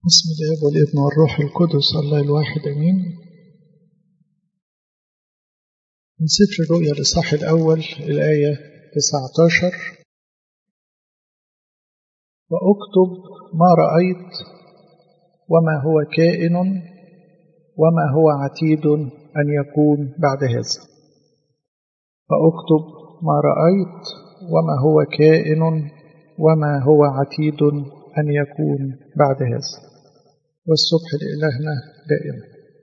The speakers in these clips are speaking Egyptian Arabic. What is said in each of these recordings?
بسم الله والابن والروح القدس الله الواحد امين من سفر الرؤيا الاصحاح الاول الايه 19 واكتب ما رايت وما هو كائن وما هو عتيد ان يكون بعد هذا فاكتب ما رايت وما هو كائن وما هو عتيد ان يكون بعد هذا والصبح لإلهنا دائما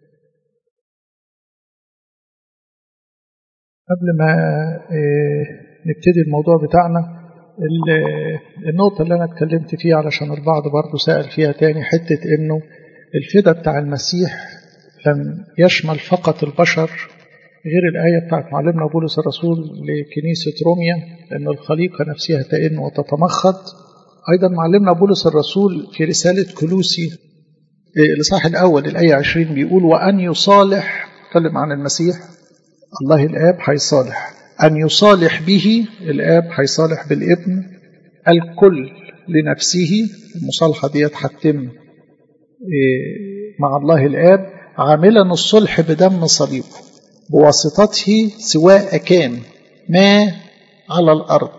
قبل ما نبتدي الموضوع بتاعنا النقطة اللي أنا اتكلمت فيها علشان البعض برضه سأل فيها تاني حتة إنه الفدا بتاع المسيح لم يشمل فقط البشر غير الآية بتاعت معلمنا بولس الرسول لكنيسة روميا أن الخليقة نفسها تئن وتتمخض أيضا معلمنا بولس الرسول في رسالة كلوسي الإصحاح الأول الآية 20 بيقول وأن يصالح تكلم عن المسيح الله الآب هيصالح أن يصالح به الآب هيصالح بالابن الكل لنفسه المصالحة ديت هتتم مع الله الآب عاملا الصلح بدم صليبه بواسطته سواء كان ما على الأرض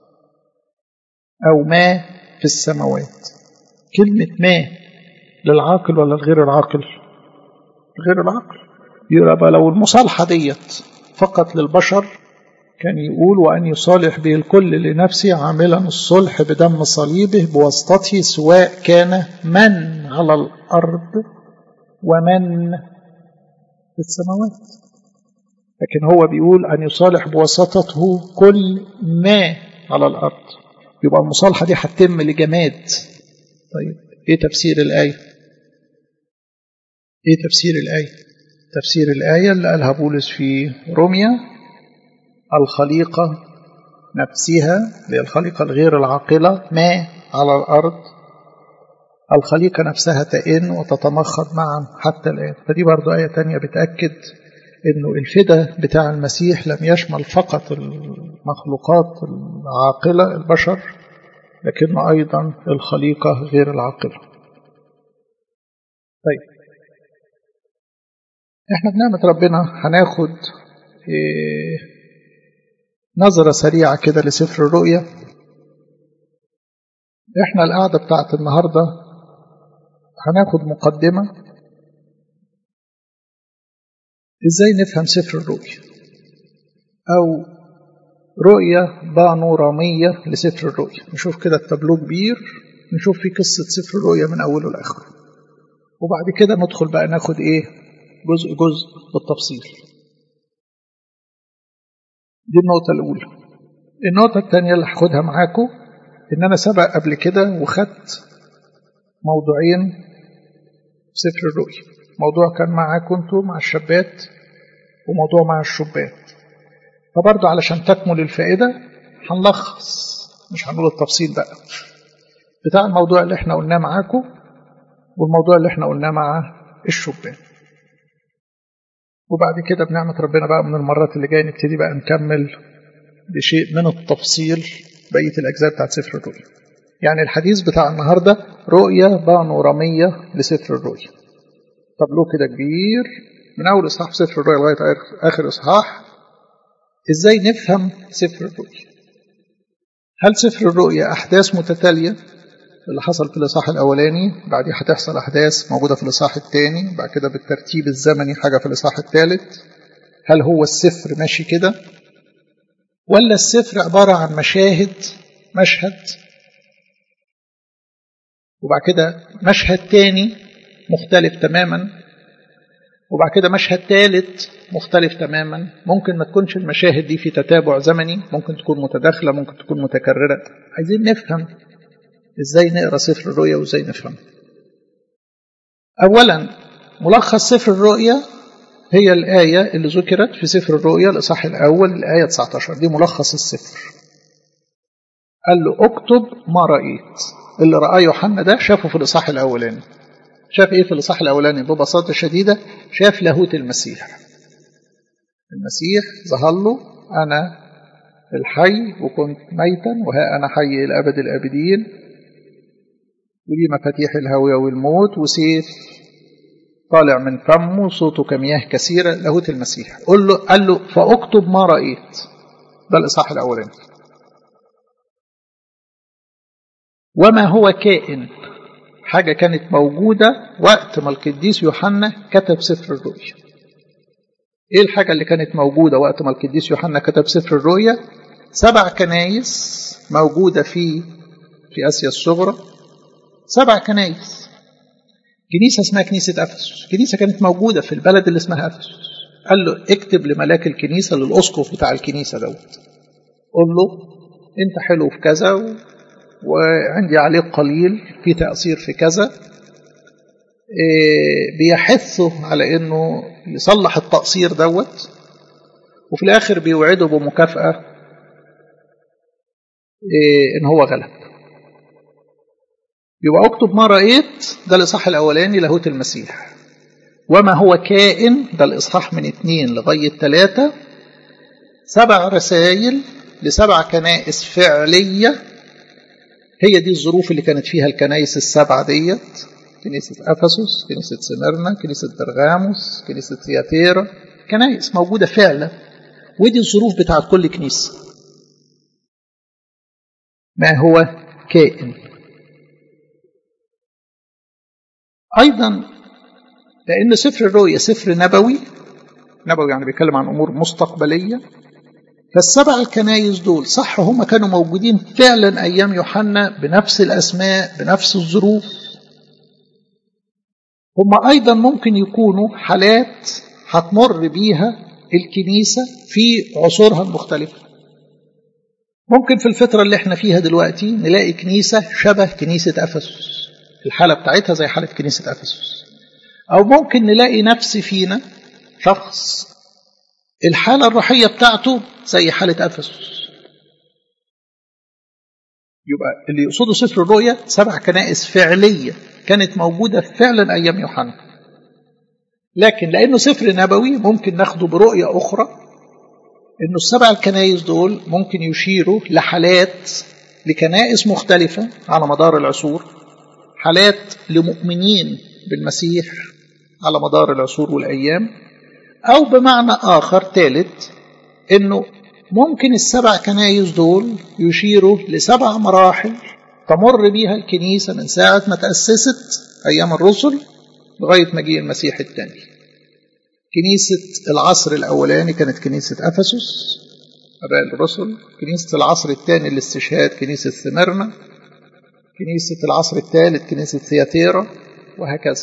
أو ما في السماوات كلمة ما للعاقل ولا لغير العاقل غير العاقل يبقى لو المصالحة ديت فقط للبشر كان يقول وأن يصالح به الكل لنفسه عاملا الصلح بدم صليبه بواسطته سواء كان من على الأرض ومن في السماوات لكن هو بيقول أن يصالح بواسطته كل ما على الأرض يبقى المصالحة دي هتتم لجماد طيب ايه تفسير الآية ايه تفسير الآية تفسير الآية اللي قالها بولس في روميا الخليقة نفسها اللي الخليقة الغير العاقلة ما على الأرض الخليقة نفسها تئن وتتمخض معا حتى الآن فدي برضو آية تانية بتأكد أنه الفدا بتاع المسيح لم يشمل فقط المخلوقات العاقلة البشر لكنه أيضا الخليقة غير العاقلة طيب احنا بنعمة ربنا هناخد إيه نظرة سريعة كده لسفر الرؤيا احنا القعدة بتاعت النهاردة هناخد مقدمة ازاي نفهم سفر الرؤيا او رؤية بانورامية لسفر الرؤيا نشوف كده التابلو كبير نشوف فيه قصة سفر الرؤيا من أوله لآخره وبعد كده ندخل بقى ناخد إيه جزء جزء بالتفصيل دي النقطة الأولى النقطة الثانية اللي هاخدها معاكم إن أنا سبق قبل كده وخدت موضوعين في سفر الرؤيا موضوع كان معاكم انتوا مع الشابات وموضوع مع الشبات فبرضه علشان تكمل الفائدة هنلخص مش هنقول التفصيل بقى بتاع الموضوع اللي احنا قلناه معاكم والموضوع اللي احنا قلناه مع الشبان وبعد كده بنعمة ربنا بقى من المرات اللي جاية نبتدي بقى نكمل بشيء من التفصيل بقية الأجزاء بتاعت سفر الرؤيا يعني الحديث بتاع النهاردة رؤية بانورامية لسفر الرؤيا طابلو كده كبير من أول إصحاح سفر الرؤيا لغاية آخر إصحاح إزاي نفهم سفر الرؤيا هل سفر الرؤيا أحداث متتالية اللي حصل في الإصحاح الأولاني بعدين هتحصل أحداث موجودة في الإصحاح الثاني بعد كده بالترتيب الزمني حاجة في الإصحاح الثالث هل هو السفر ماشي كده ولا السفر عبارة عن مشاهد مشهد وبعد كده مشهد تاني مختلف تماما وبعد كده مشهد ثالث مختلف تماما ممكن ما تكونش المشاهد دي في تتابع زمني ممكن تكون متداخلة ممكن تكون متكررة عايزين نفهم ازاي نقرا سفر الرؤيا وازاي نفهم اولا ملخص سفر الرؤيا هي الآية اللي ذكرت في سفر الرؤيا الإصحاح الأول الآية 19 دي ملخص السفر قال له اكتب ما رأيت اللي رأى يوحنا ده شافه في الإصحاح الأولاني شاف ايه في الاصحاح الاولاني ببساطه شديده شاف لاهوت المسيح المسيح ظهر له انا الحي وكنت ميتا وها انا حي الى ابد الابدين وليه مفاتيح الهوية والموت وسيف طالع من فمه صوته كمياه كثيرة لاهوت المسيح قل له قال له فاكتب ما رأيت ده الإصحاح الأولاني وما هو كائن حاجة كانت موجودة وقت ما القديس يوحنا كتب سفر الرؤيا ايه الحاجة اللي كانت موجودة وقت ما القديس يوحنا كتب سفر الرؤيا سبع كنايس موجودة في في آسيا الصغرى سبع كنايس كنيسة اسمها كنيسة أفسس كنيسة كانت موجودة في البلد اللي اسمها أفسس قال له اكتب لملاك الكنيسة للأسقف بتاع الكنيسة دوت قول له انت حلو في كذا و... وعندي عليك قليل في تأثير في كذا إيه بيحثه على انه يصلح التقصير دوت وفي الاخر بيوعده بمكافأة إيه ان هو غلب يبقى اكتب ما رأيت ده الإصحاح الأولاني لاهوت المسيح وما هو كائن ده الإصحاح من اتنين لغاية تلاتة سبع رسائل لسبع كنائس فعلية هي دي الظروف اللي كانت فيها الكنائس السبعة ديت كنيسة أفسس كنيسة سمرنا كنيسة برغاموس كنيسة ثياتيرا كنائس موجودة فعلا ودي الظروف بتاعت كل كنيسة ما هو كائن أيضا لأن سفر الرؤيا سفر نبوي نبوي يعني بيتكلم عن أمور مستقبلية فالسبع الكنايس دول صح هم كانوا موجودين فعلا أيام يوحنا بنفس الأسماء بنفس الظروف هم أيضا ممكن يكونوا حالات هتمر بيها الكنيسة في عصورها المختلفة ممكن في الفترة اللي احنا فيها دلوقتي نلاقي كنيسة شبه كنيسة أفسس الحالة بتاعتها زي حالة كنيسة أفسس أو ممكن نلاقي نفس فينا شخص الحالة الروحية بتاعته زي حالة أفسس يبقى اللي يقصده سفر الرؤيا سبع كنائس فعلية كانت موجودة فعلا أيام يوحنا لكن لأنه سفر نبوي ممكن ناخده برؤية أخرى إنه السبع الكنائس دول ممكن يشيروا لحالات لكنائس مختلفة على مدار العصور حالات لمؤمنين بالمسيح على مدار العصور والأيام أو بمعنى آخر ثالث إنه ممكن السبع كنايس دول يشيروا لسبع مراحل تمر بيها الكنيسة من ساعة ما تأسست أيام الرسل لغاية مجيء المسيح الثاني كنيسة العصر الأولاني كانت كنيسة أفسس أباء الرسل كنيسة العصر الثاني الاستشهاد كنيسة ثمرنا كنيسة العصر الثالث كنيسة ثياتيرا وهكذا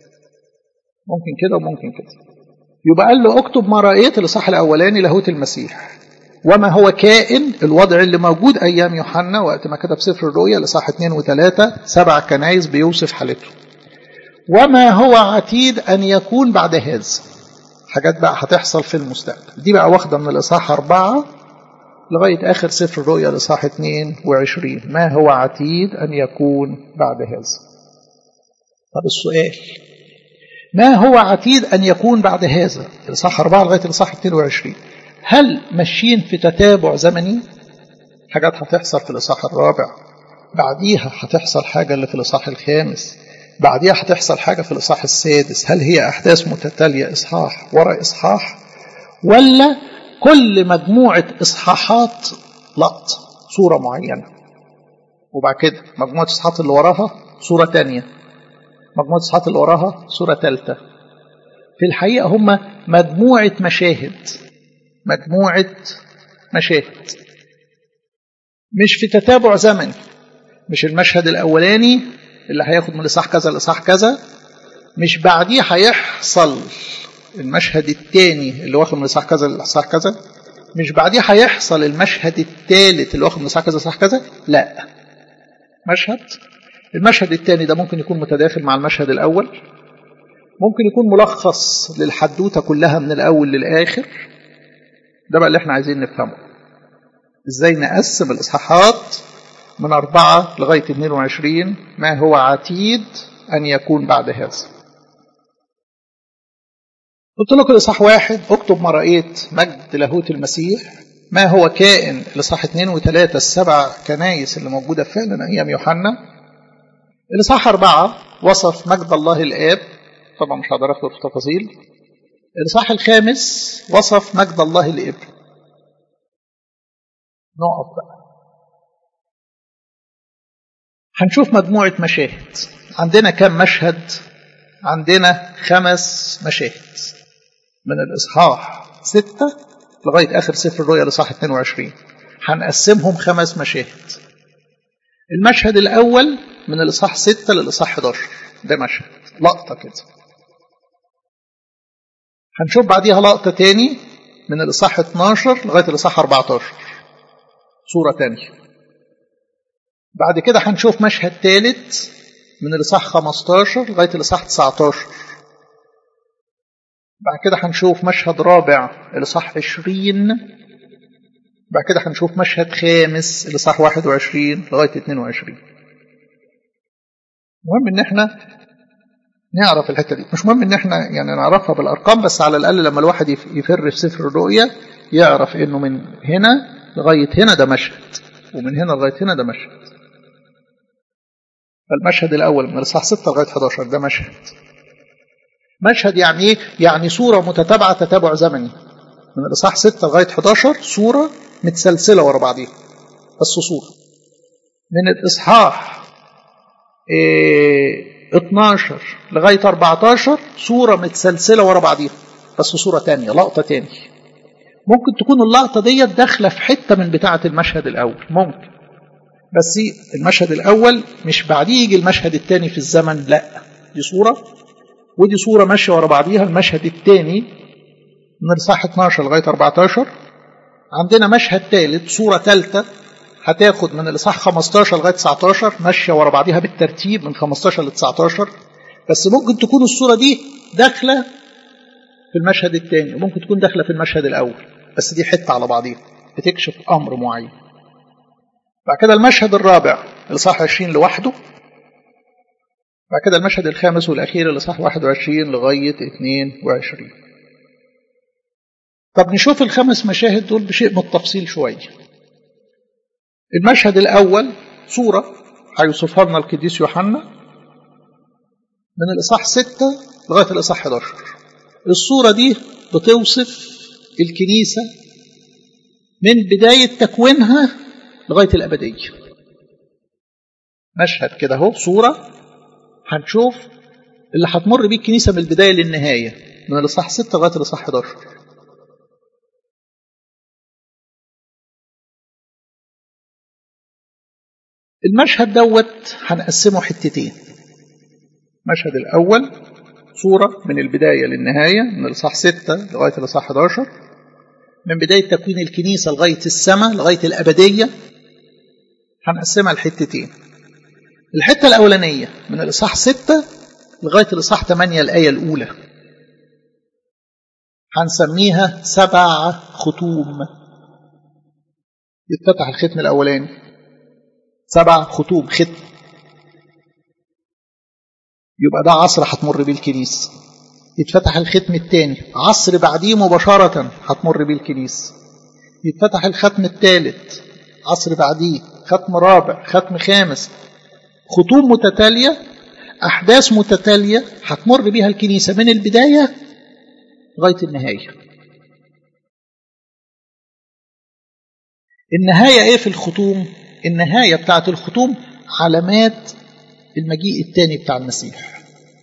ممكن كده وممكن كده يبقى قال له اكتب ما رأيت الإصحاح الأولاني لاهوت المسيح وما هو كائن الوضع اللي موجود أيام يوحنا وقت ما كتب سفر الرؤيا الإصحاح 2 و3 سبع كنايس بيوصف حالته وما هو عتيد أن يكون بعد هذا حاجات بقى هتحصل في المستقبل دي بقى واخدة من الإصحاح أربعة لغاية آخر سفر الرؤيا الإصحاح 22 ما هو عتيد أن يكون بعد هذا طب السؤال ما هو عتيد أن يكون بعد هذا الإصحاح 4 لغاية الإصحاح 22 هل ماشيين في تتابع زمني حاجات هتحصل في الإصحاح الرابع بعديها هتحصل حاجة اللي في الإصحاح الخامس بعديها هتحصل حاجة في الإصحاح السادس هل هي أحداث متتالية إصحاح وراء إصحاح ولا كل مجموعة إصحاحات لقط صورة معينة وبعد كده مجموعة إصحاحات اللي وراها صورة تانية مجموعة إصحاحات اللي وراها صورة ثالثة في الحقيقة هم مجموعة مشاهد مجموعة مشاهد مش في تتابع زمني مش المشهد الأولاني اللي هياخد من الإصحاح كذا لإصحاح كذا مش بعديه هيحصل المشهد الثاني اللي واخد من الإصحاح كذا للإصحاح كذا مش بعديه هيحصل المشهد الثالث اللي واخد من الإصحاح كذا لإصحاح كذا لا مشهد المشهد الثاني ده ممكن يكون متداخل مع المشهد الأول ممكن يكون ملخص للحدوتة كلها من الأول للآخر ده بقى اللي احنا عايزين نفهمه ازاي نقسم الإصحاحات من أربعة لغاية 22 ما هو عتيد أن يكون بعد هذا قلت لكم الإصحاح واحد اكتب ما رأيت مجد لاهوت المسيح ما هو كائن الإصحاح اثنين وثلاثة السبع كنايس اللي موجودة فعلا أيام يوحنا الإصحاح أربعة وصف مجد الله الآب طبعا مش هقدر أدخل في تفاصيل الإصحاح الخامس وصف مجد الله الابن نقف بقى هنشوف مجموعة مشاهد عندنا كم مشهد عندنا خمس مشاهد من الإصحاح ستة لغاية آخر سفر الرؤيا الإصحاح 22 هنقسمهم خمس مشاهد المشهد الأول من الإصحاح 6 للإصحاح 11 ده مشهد لقطة كده هنشوف بعديها لقطة تاني من الإصحاح 12 لغاية الإصحاح 14 صورة تانية بعد كده هنشوف مشهد ثالث من الإصحاح 15 لغاية الإصحاح 19 بعد كده هنشوف مشهد رابع الإصحاح 20 بعد كده هنشوف مشهد خامس الإصحاح 21 لغاية 22 مهم إن احنا نعرف الحتة دي مش مهم إن احنا يعني نعرفها بالأرقام بس على الأقل لما الواحد يفر في سفر الرؤيا يعرف إنه من هنا لغاية هنا ده مشهد ومن هنا لغاية هنا ده مشهد فالمشهد الأول من الإصحاح 6 لغاية 11 ده مشهد مشهد يعني إيه؟ يعني صورة متتابعة تتابع زمني من الإصحاح 6 لغاية 11 صورة متسلسلة ورا بعضيها بس صورة من الإصحاح إيه 12 لغاية 14 صورة متسلسلة ورا بعضيها بس صورة تانية لقطة تانية ممكن تكون اللقطة دي داخلة في حتة من بتاعة المشهد الأول ممكن بس المشهد الأول مش بعديه يجي المشهد الثاني في الزمن لا دي صورة ودي صورة ماشية ورا بعضيها المشهد الثاني من الإصحاح 12 لغاية 14 عندنا مشهد ثالث صورة ثالثة هتاخد من الإصحاح 15 لغاية 19 ماشية ورا بعضيها بالترتيب من 15 ل 19 بس ممكن تكون الصورة دي داخلة في المشهد الثاني وممكن تكون داخلة في المشهد الأول بس دي حتة على بعضيها بتكشف أمر معين بعد كده المشهد الرابع الإصحاح 20 لوحده بعد كده المشهد الخامس والأخير الإصحاح 21 لغاية 22 طب نشوف الخمس مشاهد دول بشيء من التفصيل شوية المشهد الأول صورة هيوصفها لنا القديس يوحنا من الإصحاح 6 لغاية الإصحاح 11 الصورة دي بتوصف الكنيسة من بداية تكوينها لغاية الأبدية مشهد كده اهو صورة هنشوف اللي هتمر بيه الكنيسة من البداية للنهاية من الإصحاح 6 لغاية الإصحاح 11 المشهد دوت هنقسمه حتتين المشهد الأول صورة من البداية للنهاية من الإصحاح 6 لغاية الإصحاح 11 من بداية تكوين الكنيسة لغاية السماء لغاية الأبدية هنقسمها لحتتين الحتة الأولانية من الإصحاح 6 لغاية الإصحاح 8 الآية الأولى هنسميها سبع ختوم يتفتح الختم الأولاني سبع ختوم ختم يبقى ده عصر هتمر بيه الكنيسة يتفتح الختم الثاني عصر بعديه مباشرة هتمر بيه الكنيسة يتفتح الختم الثالث عصر بعديه ختم رابع ختم خامس ختوم متتالية أحداث متتالية هتمر بيها الكنيسة من البداية لغاية النهاية النهاية إيه في الختوم؟ النهاية بتاعت الختوم علامات المجيء الثاني بتاع المسيح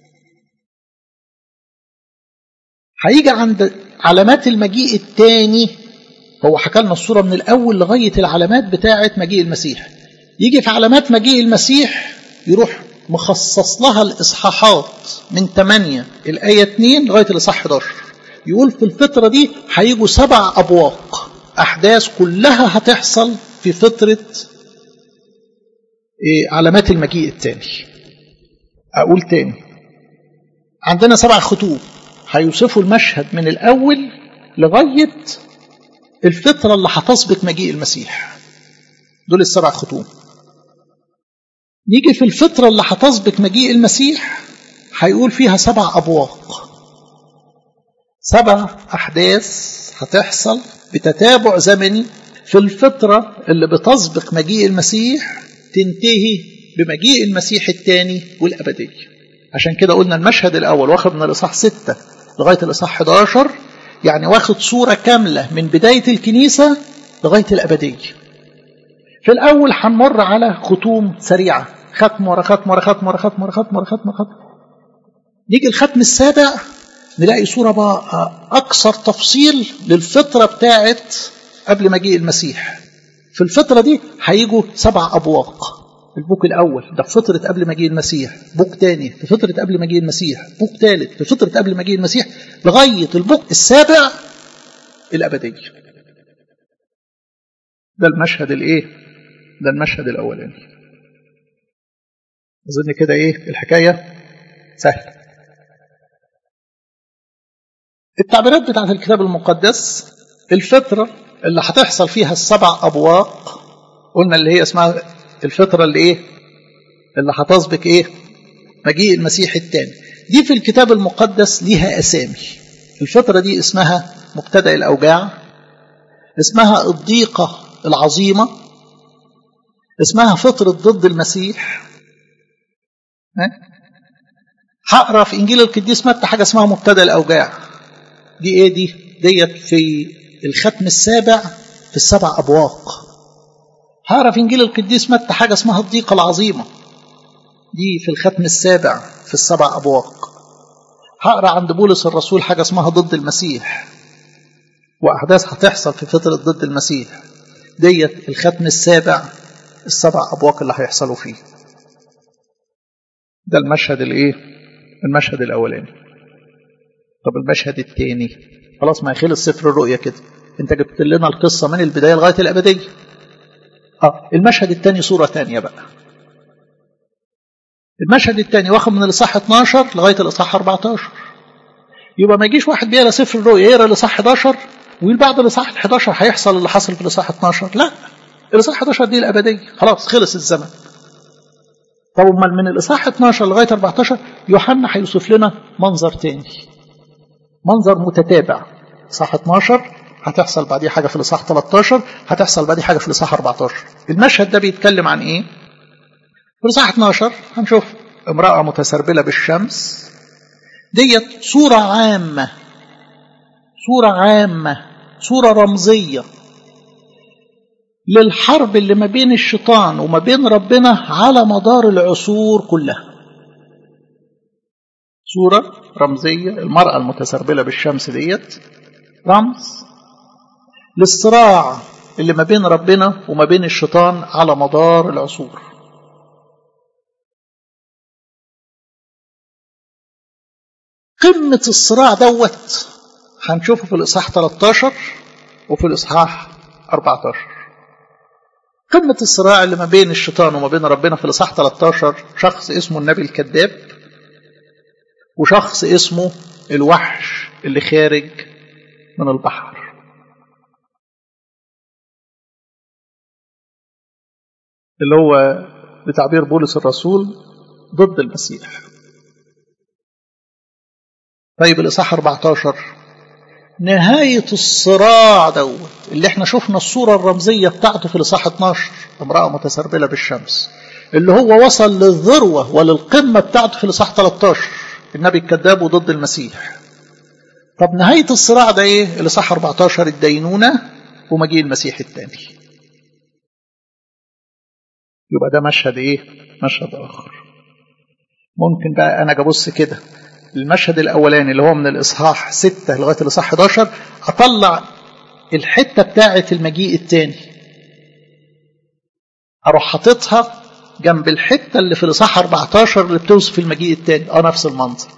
هيجي عند علامات المجيء الثاني هو حكى لنا الصورة من الأول لغاية العلامات بتاعة مجيء المسيح يجي في علامات مجيء المسيح يروح مخصص لها الإصحاحات من 8 الآية 2 لغاية الإصحاح 11 يقول في الفترة دي هيجوا سبع أبواق أحداث كلها هتحصل في فترة علامات المجيء الثاني أقول تاني عندنا سبع خطوط هيوصفوا المشهد من الأول لغاية الفترة اللي هتسبق مجيء المسيح دول السبع خطوم نيجي في الفترة اللي هتسبق مجيء المسيح هيقول فيها سبع أبواق سبع أحداث هتحصل بتتابع زمني في الفترة اللي بتسبق مجيء المسيح تنتهي بمجيء المسيح الثاني والأبدية عشان كده قلنا المشهد الأول واخد من الإصحاح 6 لغاية الإصحاح 11 يعني واخد صورة كاملة من بداية الكنيسة لغاية الأبدية في الأول هنمر على ختوم سريعة ختم ورا ختم ورا ختم ورا ختم ورا ختم ورا ختم ورا ختم نيجي الختم السابع نلاقي صورة بقى أكثر تفصيل للفترة بتاعت قبل مجيء المسيح في الفترة دي هيجوا سبع أبواق البوك الأول ده في فترة قبل مجيء المسيح بوك تاني في فترة قبل مجيء المسيح بوك تالت في فترة قبل مجيء المسيح لغاية البوك السابع الأبدية ده المشهد الإيه ده المشهد الأولاني أظن كده إيه الحكاية سهلة التعبيرات بتاعت الكتاب المقدس الفترة اللي هتحصل فيها السبع أبواق قلنا اللي هي اسمها الفترة اللي إيه اللي هتسبق إيه مجيء المسيح الثاني دي في الكتاب المقدس ليها أسامي الفترة دي اسمها مبتدأ الأوجاع اسمها الضيقة العظيمة اسمها فترة ضد المسيح هقرا في انجيل القديس متى حاجه اسمها مبتدا الاوجاع دي ايه دي ديت في الختم السابع في السبع ابواق هقرا في انجيل القديس متى حاجه اسمها الضيقه العظيمه دي في الختم السابع في السبع ابواق هقرا عند بولس الرسول حاجه اسمها ضد المسيح واحداث هتحصل في فتره ضد المسيح ديت الختم السابع السبع ابواق اللي هيحصلوا فيه ده المشهد الايه المشهد الاولاني طب المشهد الثاني خلاص ما يخلص سفر الرؤيا كده انت جبت لنا القصه من البدايه لغايه الابديه اه المشهد الثاني صوره ثانيه بقى المشهد الثاني واخد من الاصحاح 12 لغايه الاصحاح 14 يبقى ما يجيش واحد بيقرا سفر الرؤيا يقرا الاصحاح 11 ويقول بعد الاصحاح 11 هيحصل اللي حصل في الاصحاح 12 لا الاصحاح 11 دي الابديه خلاص خلص الزمن طب امال من الاصحاح 12 لغايه 14 يوحنا هيوصف لنا منظر تاني منظر متتابع اصحاح 12 هتحصل بعديه حاجه في الاصحاح 13 هتحصل بعديه حاجه في الاصحاح 14 المشهد ده بيتكلم عن ايه في الاصحاح 12 هنشوف امراه متسربله بالشمس ديت صوره عامه صوره عامه صوره رمزيه للحرب اللي ما بين الشيطان وما بين ربنا على مدار العصور كلها صورة رمزية المرأة المتسربلة بالشمس ديت رمز للصراع اللي ما بين ربنا وما بين الشيطان على مدار العصور قمة الصراع دوت هنشوفه في الإصحاح 13 وفي الإصحاح 14 قمة الصراع اللي ما بين الشيطان وما بين ربنا في الإصحاح 13 شخص اسمه النبي الكذاب وشخص اسمه الوحش اللي خارج من البحر اللي هو بتعبير بولس الرسول ضد المسيح طيب الإصحاح 14 نهاية الصراع دوت اللي احنا شفنا الصورة الرمزية بتاعته في الإصحاح 12 امرأة متسربلة بالشمس اللي هو وصل للذروة وللقمة بتاعته في الإصحاح 13 النبي الكذاب وضد المسيح طب نهاية الصراع ده ايه الإصحاح 14 الدينونة ومجيء المسيح الثاني يبقى ده مشهد ايه مشهد آخر ممكن بقى أنا أبص كده المشهد الأولاني اللي هو من الإصحاح 6 لغاية الإصحاح 11 أطلع الحتة بتاعة المجيء الثاني أروح حاططها جنب الحتة اللي في الإصحاح 14 اللي بتوصف المجيء الثاني أه نفس المنظر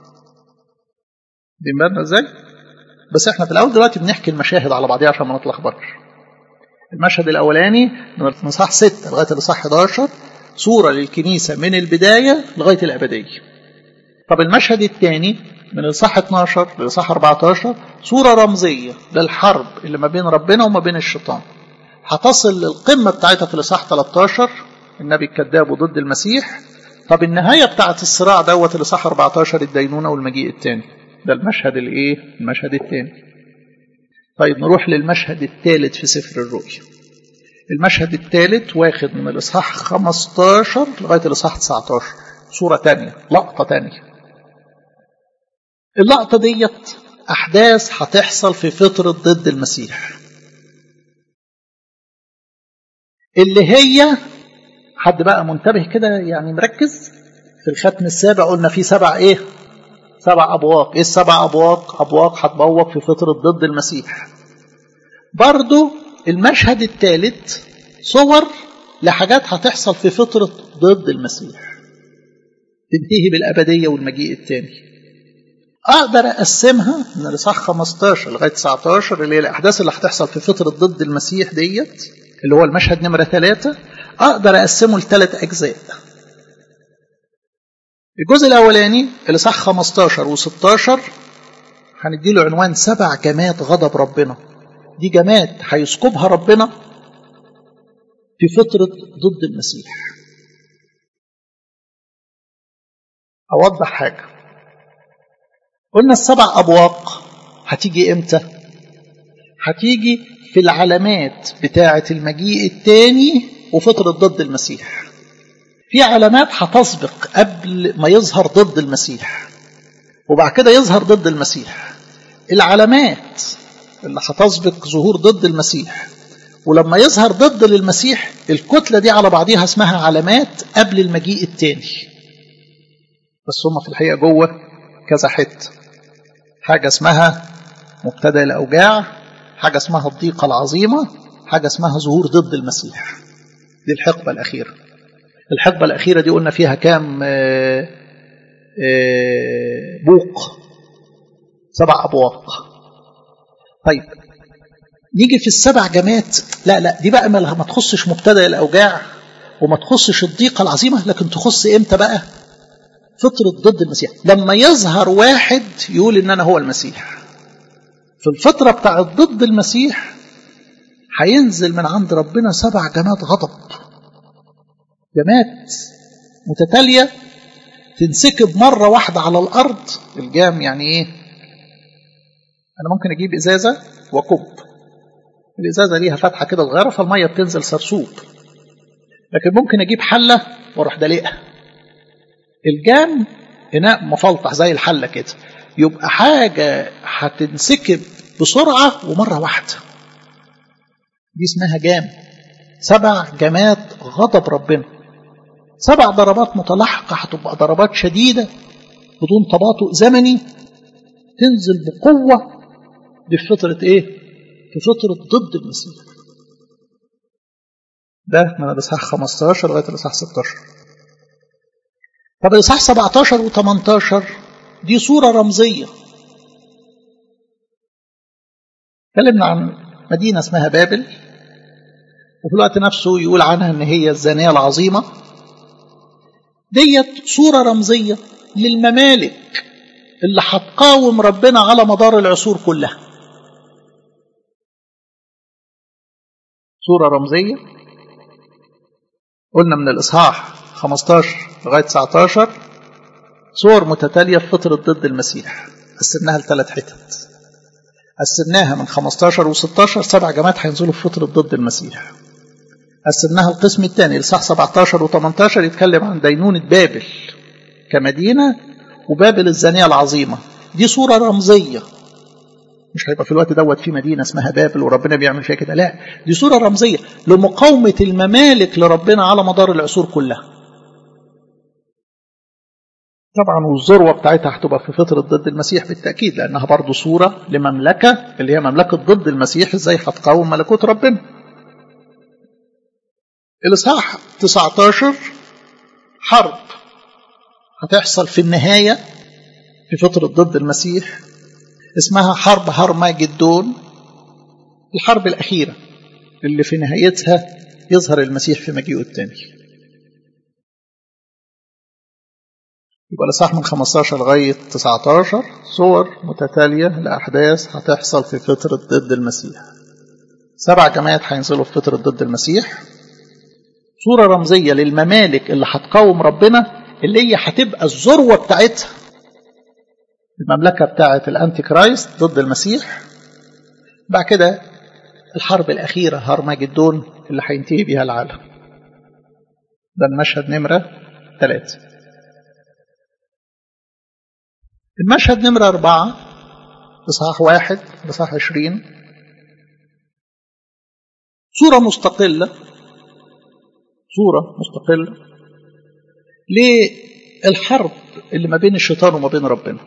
دي بالنا إزاي؟ بس إحنا في الأول دلوقتي بنحكي المشاهد على بعضيها عشان ما نتلخبطش المشهد الأولاني من الإصحاح 6 لغاية الإصحاح 11 صورة للكنيسة من البداية لغاية الأبدية طب المشهد الثاني من الإصحاح 12 للإصحاح 14 صورة رمزية للحرب اللي ما بين ربنا وما بين الشيطان هتصل للقمة بتاعتها في الإصحاح 13 النبي الكذاب وضد المسيح طب النهاية بتاعت الصراع دوت الإصحاح 14 الدينونة والمجيء الثاني ده المشهد الإيه؟ المشهد الثاني طيب نروح للمشهد الثالث في سفر الرؤيا المشهد الثالث واخد من الإصحاح 15 لغاية الإصحاح 19 صورة تانية لقطة تانية اللقطة ديت أحداث هتحصل في فترة ضد المسيح اللي هي حد بقى منتبه كده يعني مركز في الختم السابع قلنا في سبع ايه سبع ابواق ايه السبع ابواق ابواق هتبوق في فترة ضد المسيح برضو المشهد الثالث صور لحاجات هتحصل في فترة ضد المسيح تنتهي بالأبدية والمجيء الثاني أقدر أقسمها من الإصحاح 15 لغاية 19 اللي هي الأحداث اللي هتحصل في فترة ضد المسيح ديت اللي هو المشهد نمرة ثلاثة أقدر أقسمه لثلاث أجزاء الجزء الأولاني الإصحاح 15 و16 هنديله عنوان سبع جماد غضب ربنا دي جماد هيسكبها ربنا في فترة ضد المسيح أوضح حاجة قلنا السبع أبواق هتيجي إمتى هتيجي في العلامات بتاعة المجيء الثاني وفترة ضد المسيح في علامات هتسبق قبل ما يظهر ضد المسيح وبعد كده يظهر ضد المسيح العلامات اللي هتسبق ظهور ضد المسيح ولما يظهر ضد للمسيح الكتلة دي على بعضيها اسمها علامات قبل المجيء الثاني بس هم في الحقيقة جوه كذا حتة حاجة اسمها مبتدأ الأوجاع حاجة اسمها الضيقة العظيمة حاجة اسمها ظهور ضد المسيح دي الحقبة الأخيرة الحقبة الأخيرة دي قلنا فيها كام آآ آآ بوق سبع أبواق طيب نيجي في السبع جمات لا لا دي بقى ما تخصش مبتدأ الأوجاع وما تخصش الضيقة العظيمة لكن تخص إمتى بقى فترة ضد المسيح لما يظهر واحد يقول إن أنا هو المسيح في الفترة بتاعت ضد المسيح هينزل من عند ربنا سبع جماد غضب جماد متتالية تنسكب مرة واحدة على الأرض الجام يعني إيه أنا ممكن أجيب إزازة وكب الإزازة ليها فتحة كده صغيرة فالمية بتنزل سرسوب لكن ممكن أجيب حلة وأروح دلقها الجام إناء مفلطح زي الحلة كده يبقى حاجة هتنسكب بسرعة ومرة واحدة دي اسمها جام سبع جماد غضب ربنا سبع ضربات متلاحقة هتبقى ضربات شديدة بدون تباطؤ زمني تنزل بقوة دي في فترة ايه؟ في فترة ضد المسيح ده من الإصحاح 15 لغاية الإصحاح 16 طب الإصحاح 17 و18 دي صورة رمزية تكلمنا عن مدينة اسمها بابل وفي الوقت نفسه يقول عنها ان هي الزانية العظيمة ديت صورة رمزية للممالك اللي هتقاوم ربنا على مدار العصور كلها صورة رمزية قلنا من الإصحاح 15 لغاية 19 صور متتالية في فترة ضد المسيح قسمناها لثلاث حتت قسمناها من 15 و16 سبع جماعات هينزلوا في فترة ضد المسيح قسمناها القسم الثاني لصح 17 و18 يتكلم عن دينونة بابل كمدينة وبابل الزانية العظيمة دي صورة رمزية مش هيبقى في الوقت دوت في مدينة اسمها بابل وربنا بيعمل فيها كده لا دي صورة رمزية لمقاومة الممالك لربنا على مدار العصور كلها طبعا والذروة بتاعتها هتبقى في فترة ضد المسيح بالتأكيد لأنها برضو صورة لمملكة اللي هي مملكة ضد المسيح ازاي هتقاوم ملكوت ربنا الإصحاح 19 حرب هتحصل في النهاية في فترة ضد المسيح اسمها حرب هرماجدون الحرب الأخيرة اللي في نهايتها يظهر المسيح في مجيئه الثاني يبقى الإصحاح من 15 لغاية 19 صور متتالية لأحداث هتحصل في فترة ضد المسيح سبع جماعات هينزلوا في فترة ضد المسيح صورة رمزية للممالك اللي هتقاوم ربنا اللي هي هتبقى الذروة بتاعتها المملكة بتاعت الأنتي كرايست ضد المسيح بعد كده الحرب الأخيرة هرمجدون اللي هينتهي بيها العالم ده المشهد نمرة ثلاثة المشهد نمرة أربعة إصحاح واحد إصحاح عشرين صورة مستقلة صورة مستقلة للحرب اللي ما بين الشيطان وما بين ربنا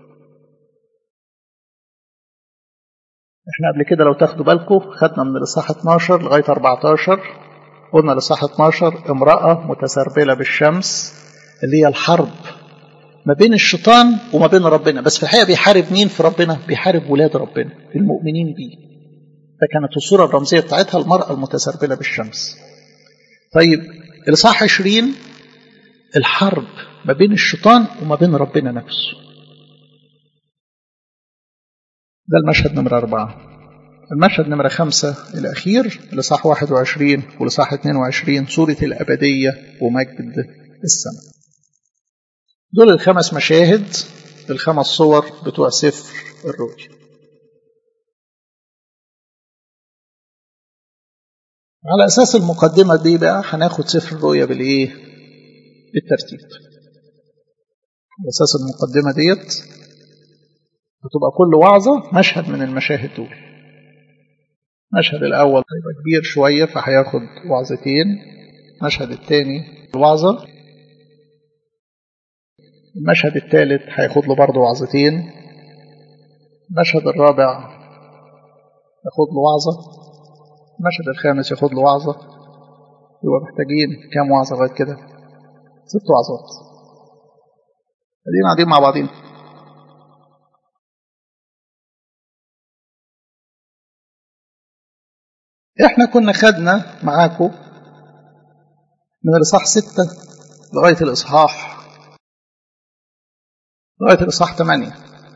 احنا قبل كده لو تاخدوا بالكم خدنا من الاصحاح 12 لغايه 14 قلنا الاصحاح 12 امراه متسربله بالشمس اللي هي الحرب ما بين الشيطان وما بين ربنا بس في الحقيقه بيحارب مين في ربنا بيحارب ولاد ربنا المؤمنين بيه فكانت الصوره الرمزيه بتاعتها المراه المتسربله بالشمس طيب الاصحاح 20 الحرب ما بين الشيطان وما بين ربنا نفسه ده المشهد نمرة أربعة المشهد نمرة خمسة الأخير لصح 21 ولصح 22 سورة الأبدية ومجد السماء دول الخمس مشاهد الخمس صور بتوع سفر الرؤيا على أساس المقدمة دي بقى هناخد سفر الرؤيا بالإيه؟ بالترتيب على أساس المقدمة ديت هتبقى كل وعظة مشهد من المشاهد دول المشهد الأول هيبقى كبير شوية فهياخد وعظتين المشهد الثاني الوعظة المشهد الثالث هياخد له برضه وعظتين المشهد الرابع ياخد له وعظة المشهد الخامس ياخد له وعظة يبقى محتاجين كام وعظة لغاية كده ست وعظات ادينا قاعدين مع بعضين احنا كنا خدنا معاكم من الاصحاح ستة لغاية الاصحاح لغاية الاصحاح ثمانية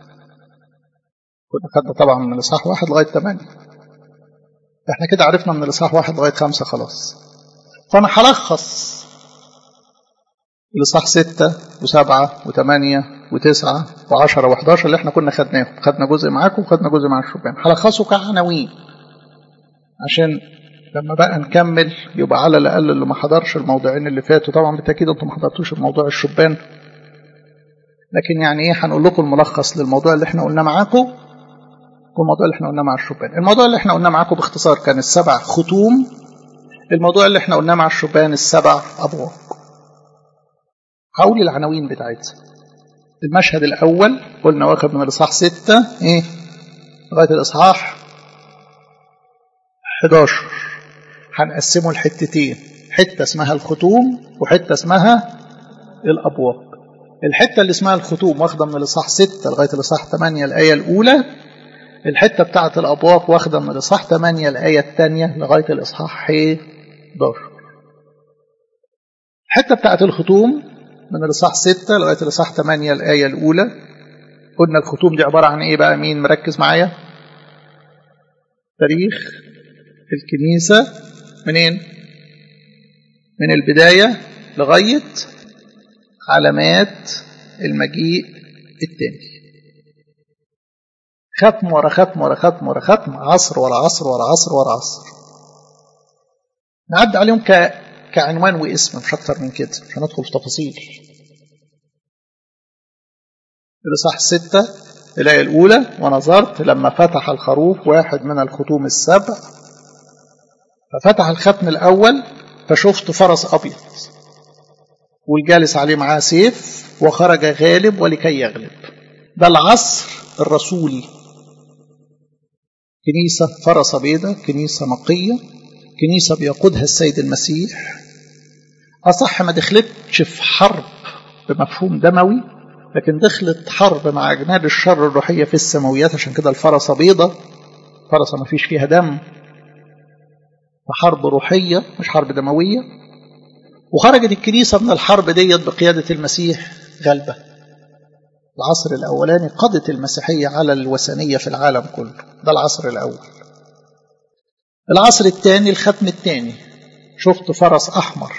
كنا خدنا طبعا من الاصحاح واحد لغاية ثمانية احنا كده عرفنا من الاصحاح واحد لغاية خمسة خلاص فانا هلخص الاصحاح ستة وسبعة وثمانية وتسعة وعشرة وحداشر اللي احنا كنا خدناهم خدنا جزء معاكم وخدنا جزء مع الشبان هلخصه كعناوين عشان لما بقى نكمل يبقى على الاقل اللي ما حضرش الموضوعين اللي فاتوا طبعا بالتاكيد انتم ما حضرتوش الموضوع الشبان لكن يعني ايه هنقول لكم الملخص للموضوع اللي احنا قلناه معاكم والموضوع اللي احنا قلناه مع الشبان الموضوع اللي احنا قلناه معاكم باختصار كان السبع ختوم الموضوع اللي احنا قلناه مع الشبان السبع ابواب هقول العناوين بتاعتها المشهد الاول قلنا واخد من الاصحاح ستة ايه لغايه الاصحاح 11 هنقسمه لحتتين حتة اسمها الختوم وحتة اسمها الأبواب الحتة اللي اسمها الختوم واخدة من الإصحاح 6 لغاية الإصحاح 8 الآية الأولى الحتة بتاعة الأبواب واخدة من الإصحاح 8 الآية الثانية لغاية الإصحاح 11 الحتة بتاعة الختوم من الإصحاح 6 لغاية الإصحاح 8 الآية الأولى قلنا الختوم دي عبارة عن إيه بقى مين مركز معايا تاريخ الكنيسة منين؟ من البداية لغاية علامات المجيء التاني ختم ورا ختم ورا ختم ورا ختم عصر ورا عصر ورا عصر ورا عصر نعد عليهم ك... كعنوان واسم مش أكتر من كده مش هندخل في تفاصيل الإصحاح الستة الآية الأولى ونظرت لما فتح الخروف واحد من الختوم السبع ففتح الختم الأول فشفت فرس أبيض والجالس عليه معاه سيف وخرج غالب ولكي يغلب ده العصر الرسولي كنيسة فرس بيضة كنيسة نقية كنيسة بيقودها السيد المسيح أصح ما دخلتش في حرب بمفهوم دموي لكن دخلت حرب مع أجناد الشر الروحية في السماويات عشان كده الفرسة بيضة فرسة ما فيش فيها دم فحرب روحية مش حرب دموية وخرجت الكنيسة من الحرب ديت بقيادة المسيح غلبة العصر الأولاني قضت المسيحية على الوثنية في العالم كله ده العصر الأول العصر الثاني الختم الثاني شفت فرس أحمر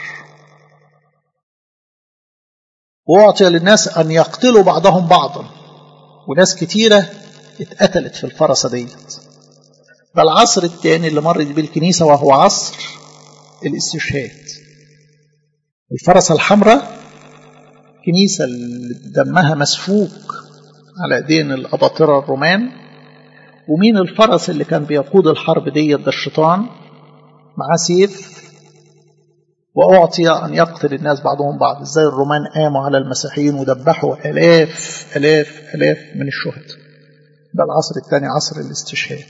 وأعطي للناس أن يقتلوا بعضهم بعضا وناس كتيرة اتقتلت في الفرسة ديت ده العصر الثاني اللي مرت بيه الكنيسة وهو عصر الاستشهاد الفرسة الحمراء كنيسة اللي دمها مسفوك على ايدين الأباطرة الرومان ومين الفرس اللي كان بيقود الحرب ديت ده الشيطان معاه سيف وأعطي أن يقتل الناس بعضهم بعض إزاي الرومان قاموا على المسيحيين وذبحوا آلاف آلاف آلاف من الشهداء ده العصر الثاني عصر الاستشهاد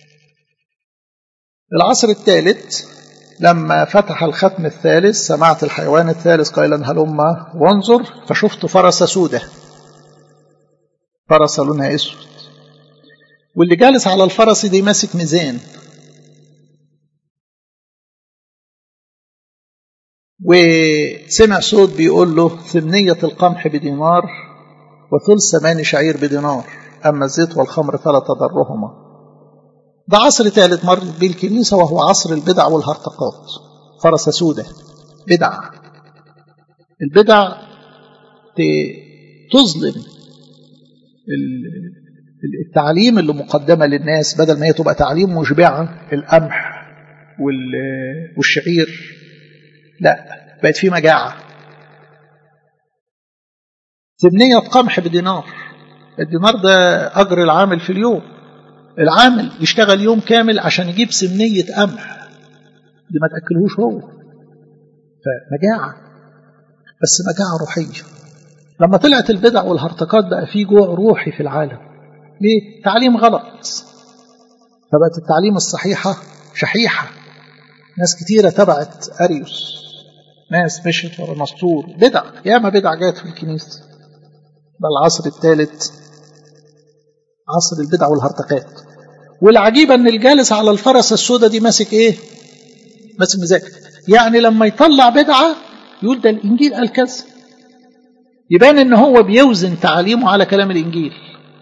العصر الثالث لما فتح الختم الثالث سمعت الحيوان الثالث قائلا هلم وانظر فشفت فرس سودة فرس لونها اسود واللي جالس على الفرس دي ماسك ميزان وسمع صوت بيقول له ثمنية القمح بدينار وثلث ثمان شعير بدينار أما الزيت والخمر فلا تضرهما ده عصر ثالث مرت بيه الكنيسة وهو عصر البدع والهرطقات فرس سودة بدع البدع تظلم التعليم اللي مقدمة للناس بدل ما هي تبقى تعليم مشبعة القمح والشعير لا بقت في مجاعة ثمنية قمح بدينار الدينار ده أجر العامل في اليوم العامل يشتغل يوم كامل عشان يجيب سمنية قمح دي ما تأكلهوش هو فمجاعة بس مجاعة روحية لما طلعت البدع والهرطقات بقى في جوع روحي في العالم ليه؟ تعليم غلط فبقت التعليم الصحيحة شحيحة ناس كتيرة تبعت أريوس ناس مشت ورا نسطور بدع ياما بدع جات في الكنيسة ده العصر الثالث عصر البدع والهرطقات والعجيبة ان الجالس على الفرس السوداء دي ماسك ايه ماسك مزاج يعني لما يطلع بدعة يقول ده الانجيل قال كذا يبان ان هو بيوزن تعاليمه على كلام الانجيل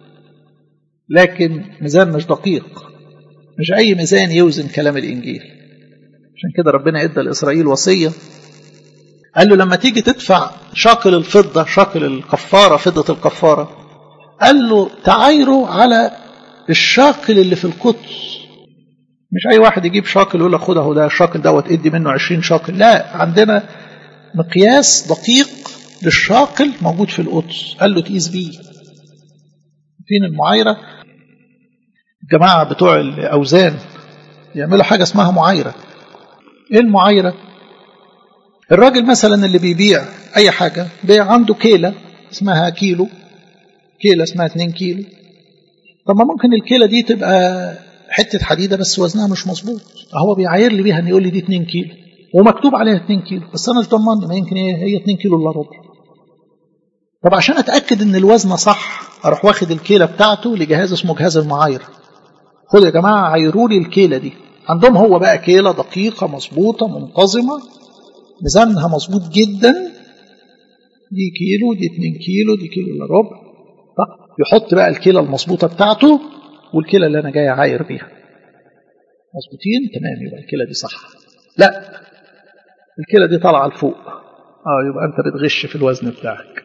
لكن ميزان مش دقيق مش اي ميزان يوزن كلام الانجيل عشان كده ربنا ادى لاسرائيل وصيه قال له لما تيجي تدفع شاكل الفضه شاكل الكفاره فضه الكفاره قال له تعايره على الشاكل اللي في القدس مش اي واحد يجيب شاكل يقول لك خد اهو ده الشاكل دوت ادي منه 20 شاكل لا عندنا مقياس دقيق للشاكل موجود في القدس قال له تقيس بيه فين المعايره الجماعه بتوع الاوزان يعملوا حاجه اسمها معايره ايه المعايره الراجل مثلا اللي بيبيع اي حاجه بيع عنده كيله اسمها كيلو كيله اسمها 2 كيلو طب ما ممكن الكيله دي تبقى حته حديده بس وزنها مش مظبوط هو بيعاير لي بيها ان يقول لي دي 2 كيلو ومكتوب عليها 2 كيلو بس انا مش ضمان ما يمكن هي 2 كيلو الا ربع طب عشان اتاكد ان الوزن صح اروح واخد الكيله بتاعته لجهاز اسمه جهاز المعايره خد يا جماعه عايروا لي الكيله دي عندهم هو بقى كيله دقيقه مظبوطه منتظمه ميزانها مظبوط جدا دي كيلو دي 2 كيلو دي كيلو الا ربع طب يحط بقى الكيله المظبوطه بتاعته والكيله اللي انا جاي عاير بيها مظبوطين تمام يبقى الكيله دي صح لا الكيله دي طالعه لفوق اه يبقى انت بتغش في الوزن بتاعك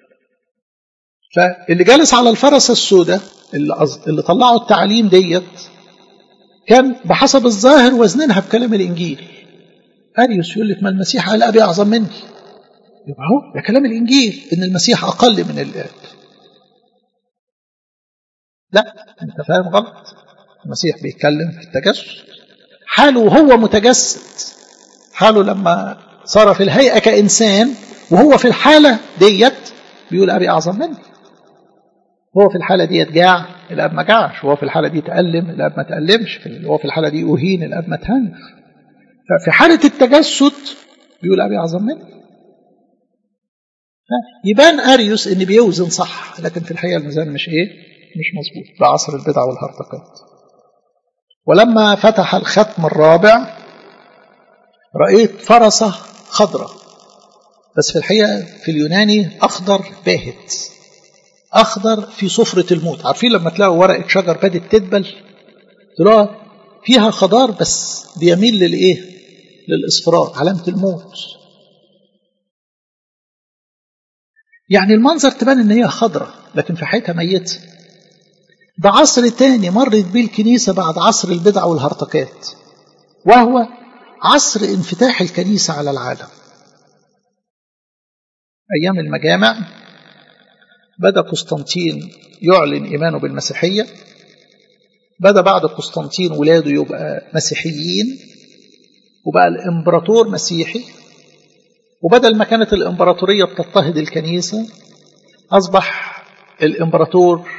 فاللي جالس على الفرس السوداء اللي, أز... اللي طلعوا التعليم ديت كان بحسب الظاهر وزنينها بكلام الانجيل اريوس يقول لك ما المسيح قال ابي اعظم مني يبقى هو ده كلام الانجيل ان المسيح اقل من الاب لا انت فاهم غلط المسيح بيتكلم في التجسد حاله وهو متجسد حاله لما صار في الهيئه كانسان وهو في الحاله ديت بيقول ابي اعظم مني هو في الحاله ديت جاع الاب ما جاعش وهو في الحاله دي تألم الاب ما تألمش هو في الحاله دي اهين الاب ما تهنش ففي حاله التجسد بيقول ابي اعظم مني يبان اريوس ان بيوزن صح لكن في الحقيقه الميزان مش ايه مش مظبوط ده عصر البدع والهرطقات ولما فتح الختم الرابع رأيت فرسة خضراء بس في الحقيقة في اليوناني أخضر باهت أخضر في صفرة الموت عارفين لما تلاقوا ورقة شجر بدت تدبل تلاقوا فيها خضار بس بيميل للإيه للإصفرار علامة الموت يعني المنظر تبان ان هي خضرة لكن في حياتها ميتة ده عصر تاني مرت بيه الكنيسة بعد عصر البدع والهرطقات وهو عصر انفتاح الكنيسة على العالم أيام المجامع بدأ قسطنطين يعلن إيمانه بالمسيحية بدأ بعد قسطنطين ولاده يبقى مسيحيين وبقى الإمبراطور مسيحي وبدل ما كانت الإمبراطورية بتضطهد الكنيسة أصبح الإمبراطور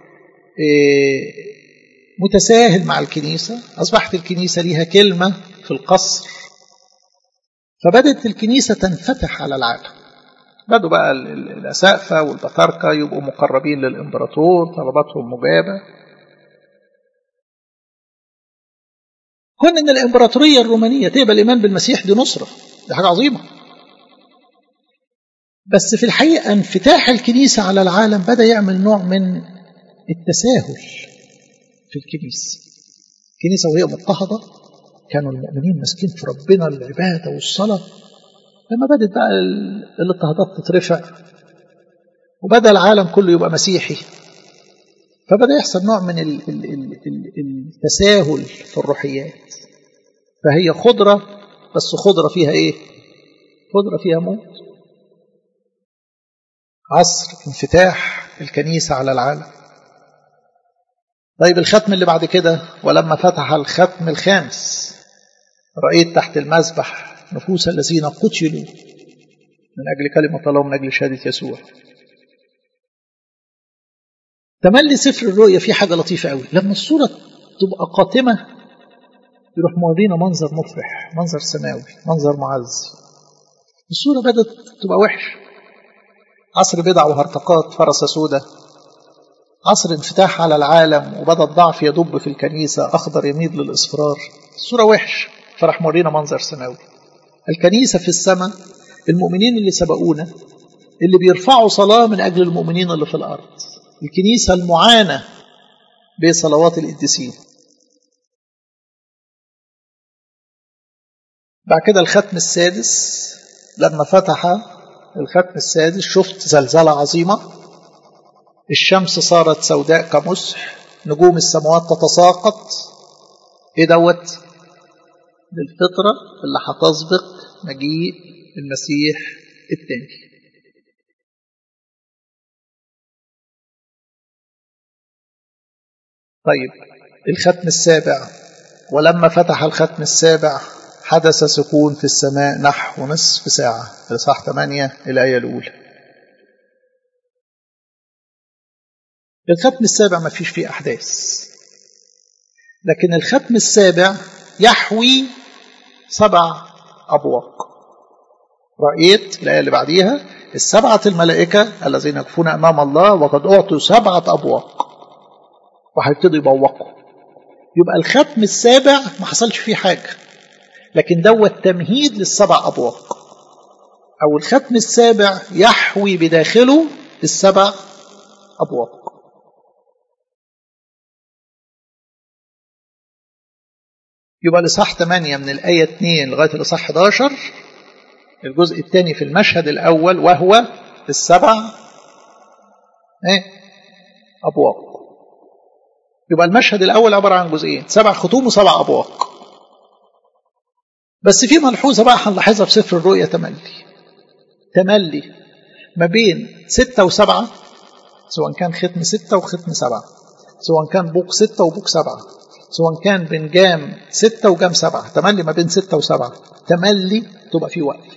متساهل مع الكنيسة أصبحت الكنيسة ليها كلمة في القصر فبدت الكنيسة تنفتح على العالم بدوا بقى الأسقفة والبطاركة يبقوا مقربين للإمبراطور طلباتهم مجابة كون ان الامبراطوريه الرومانيه تقبل الايمان بالمسيح دي نصره دي حاجه عظيمه بس في الحقيقه انفتاح الكنيسه على العالم بدا يعمل نوع من التساهل في الكنيسه الكنيسه وهي مضطهده كانوا المؤمنين ماسكين في ربنا العباده والصلاه لما بدات بقى الاضطهادات تترفع وبدا العالم كله يبقى مسيحي فبدا يحصل نوع من التساهل في الروحيات فهي خضرة بس خضرة فيها ايه خضرة فيها موت عصر انفتاح الكنيسة على العالم طيب الختم اللي بعد كده ولما فتح الختم الخامس رأيت تحت المذبح نفوس الذين قتلوا من أجل كلمة الله ومن أجل شهادة يسوع تملي سفر الرؤيا فيه حاجة لطيفة قوي لما الصورة تبقى قاتمة يروح مورينا منظر مفرح منظر سماوي منظر معز الصورة بدأت تبقى وحش عصر بدع وهرطقات فرس سودة عصر انفتاح على العالم وبدأ الضعف يدب في الكنيسة أخضر يميل للإصفرار الصورة وحش فراح مورينا منظر سماوي الكنيسة في السماء المؤمنين اللي سبقونا اللي بيرفعوا صلاة من أجل المؤمنين اللي في الأرض الكنيسة المعانة بصلوات القديسين بعد كده الختم السادس لما فتح الختم السادس شفت زلزلة عظيمة الشمس صارت سوداء كمسح نجوم السماوات تتساقط ايه دوت للفطرة اللي هتسبق مجيء المسيح التاني طيب الختم السابع ولما فتح الختم السابع حدث سكون في السماء نحو نصف ساعة في صح 8 الآية الأولى الختم السابع ما فيش فيه أحداث لكن الختم السابع يحوي سبع أبواق رأيت الآية اللي بعديها السبعة الملائكة الذين يقفون أمام الله وقد أعطوا سبعة أبواق وهيبتدوا يبوقوا يبقى الختم السابع ما حصلش فيه حاجة لكن دوت تمهيد للسبع أبواق أو الختم السابع يحوي بداخله السبع أبواق يبقى الإصحاح 8 من الآية 2 لغاية الإصحاح 11 الجزء الثاني في المشهد الأول وهو السبع إيه؟ أبواق يبقى المشهد الأول عبارة عن جزئين سبع ختوم وسبع أبواق بس في ملحوظة بقى هنلاحظها في سفر الرؤيا تملي تملي ما بين ستة وسبعة سواء كان ختم ستة وختم سبعة سواء كان بوق ستة وبوق سبعة سواء كان بين جام ستة وجام سبعة تملي ما بين ستة وسبعة تملي تبقى في وقت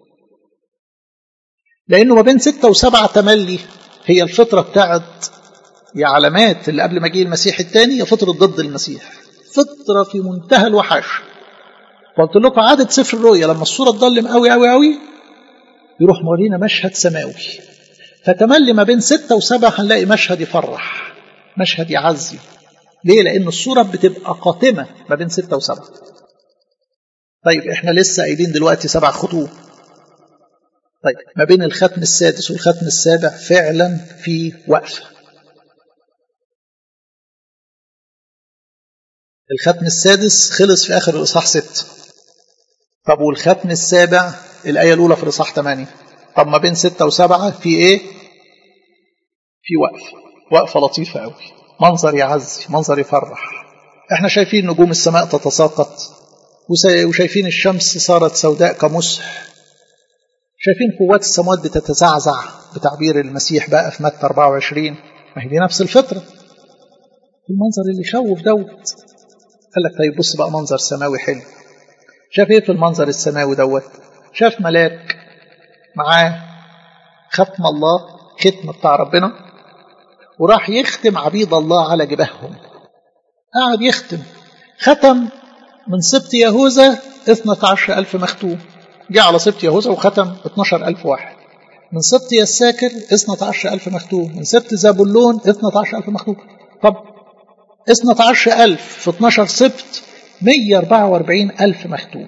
لأنه ما بين ستة وسبعة تملي هي الفترة بتاعت يا علامات اللي قبل مجيء المسيح الثاني هي فترة ضد المسيح فترة في منتهى الوحش قلت لكم عادة سفر الرؤيا لما الصورة تضلم قوي قوي قوي يروح مورينا مشهد سماوي فتملي ما بين ستة وسبعة هنلاقي مشهد يفرح مشهد يعزي ليه؟ لأن الصورة بتبقى قاتمة ما بين ستة وسبعة طيب احنا لسه قايلين دلوقتي سبع خطوط طيب ما بين الختم السادس والختم السابع فعلا في وقفة الختم السادس خلص في آخر الإصحاح ستة طب والختم السابع الآية الأولى في الإصحاح 8 طب ما بين ستة وسبعة في إيه؟ في وقفة وقفة لطيفة قوي منظر يعزي منظر يفرح احنا شايفين نجوم السماء تتساقط وشايفين الشمس صارت سوداء كمسح شايفين قوات السماوات بتتزعزع بتعبير المسيح بقى في متى 24 ما هي دي نفس الفطرة المنظر اللي يخوف دوت قال لك طيب بص بقى منظر سماوي حلو شاف ايه في المنظر السماوي دوت شاف ملاك معاه ختم الله ختم بتاع ربنا وراح يختم عبيد الله على جباههم قعد يختم ختم من سبط يهوذا 12000 مختوم جه على سبط يهوذا وختم 12000 واحد من سبط يساكر 12000 مختوم من سبط زابولون 12000 مختوم طب 12000 في 12 سبط 144000 مختوم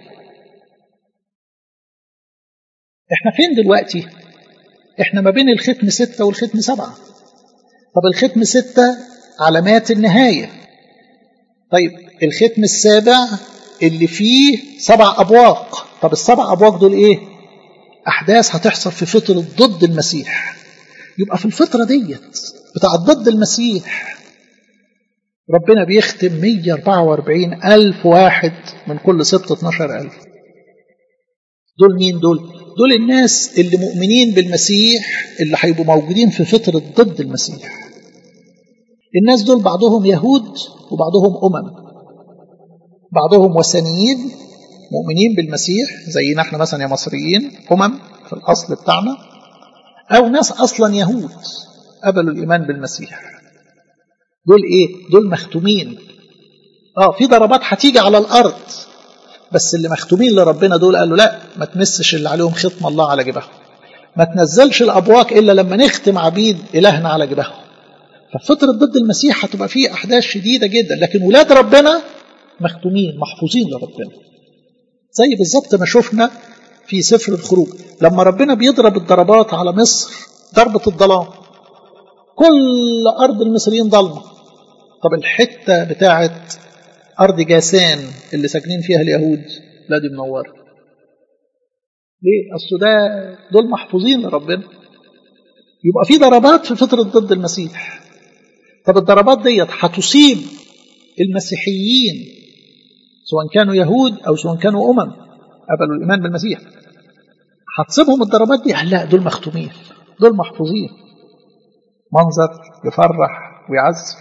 احنا فين دلوقتي احنا ما بين الختم ستة والختم سبعة طب الختم ستة علامات النهاية طيب الختم السابع اللي فيه سبع أبواق طب السبع أبواق دول إيه أحداث هتحصل في فترة ضد المسيح يبقى في الفترة ديت بتاع ضد المسيح ربنا بيختم 144 ألف واحد من كل سبط 12 ألف دول مين دول دول الناس اللي مؤمنين بالمسيح اللي هيبقوا موجودين في فترة ضد المسيح الناس دول بعضهم يهود وبعضهم أمم بعضهم وثنيين مؤمنين بالمسيح زينا احنا مثلا يا مصريين أمم في الأصل بتاعنا أو ناس أصلا يهود قبلوا الإيمان بالمسيح دول إيه؟ دول مختومين آه في ضربات هتيجي على الأرض بس اللي مختومين لربنا دول قالوا لا ما تمسش اللي عليهم ختم الله على جبههم ما تنزلش الأبواق إلا لما نختم عبيد إلهنا على جبههم ففترة ضد المسيح هتبقى فيه أحداث شديدة جدا لكن ولاد ربنا مختومين محفوظين لربنا زي بالظبط ما شفنا في سفر الخروج لما ربنا بيضرب الضربات على مصر ضربة الظلام كل أرض المصريين ضلمة طب الحتة بتاعت أرض جاسان اللي ساكنين فيها اليهود لا دي منورة ليه؟ أصل ده دول محفوظين لربنا يبقى في ضربات في فترة ضد المسيح طب الضربات ديت هتصيب المسيحيين سواء كانوا يهود أو سواء كانوا أمم قبلوا الإيمان بالمسيح هتصيبهم الضربات دي لا دول مختومين دول محفوظين منظر يفرح ويعز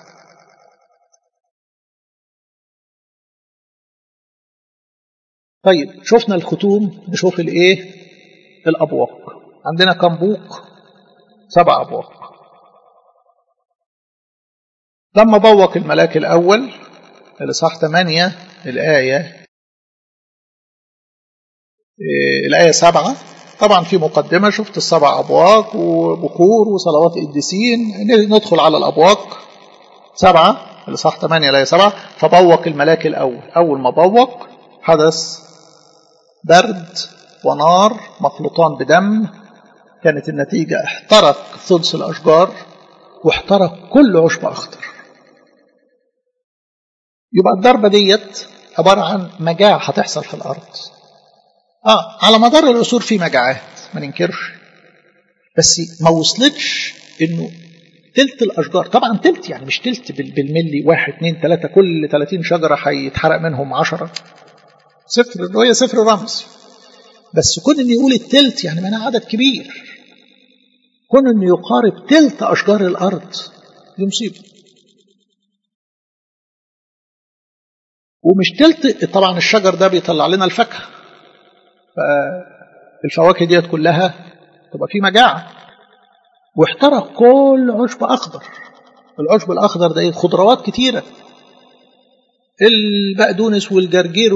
طيب شفنا الختوم نشوف الايه الابواق عندنا كم بوق سبع ابواق لما بوق الملاك الاول الاصحاح 8 الايه الايه 7 طبعا في مقدمه شفت السبع ابواق وبخور وصلوات القديسين ندخل على الابواق سبعه الاصحاح 8 الايه 7 فبوق الملاك الاول اول ما بوق حدث برد ونار مخلوطان بدم كانت النتيجة احترق ثلث الأشجار واحترق كل عشب أخضر يبقى الضربة ديت عبارة عن مجاعة هتحصل في الأرض آه على مدار العصور في مجاعات ما ننكرش بس ما وصلتش إنه تلت الأشجار طبعا تلت يعني مش تلت بالملي واحد اتنين تلاتة كل تلاتين شجرة هيتحرق منهم عشرة صفر الرؤية صفر رمز بس كون انه يقول التلت يعني معناه عدد كبير كون انه يقارب تلت اشجار الارض دي مصيبه ومش تلت طبعا الشجر ده بيطلع لنا الفاكهه فالفواكه ديت كلها تبقى في مجاعه واحترق كل عشب اخضر العشب الاخضر ده ايه خضروات كتيره البقدونس والجرجير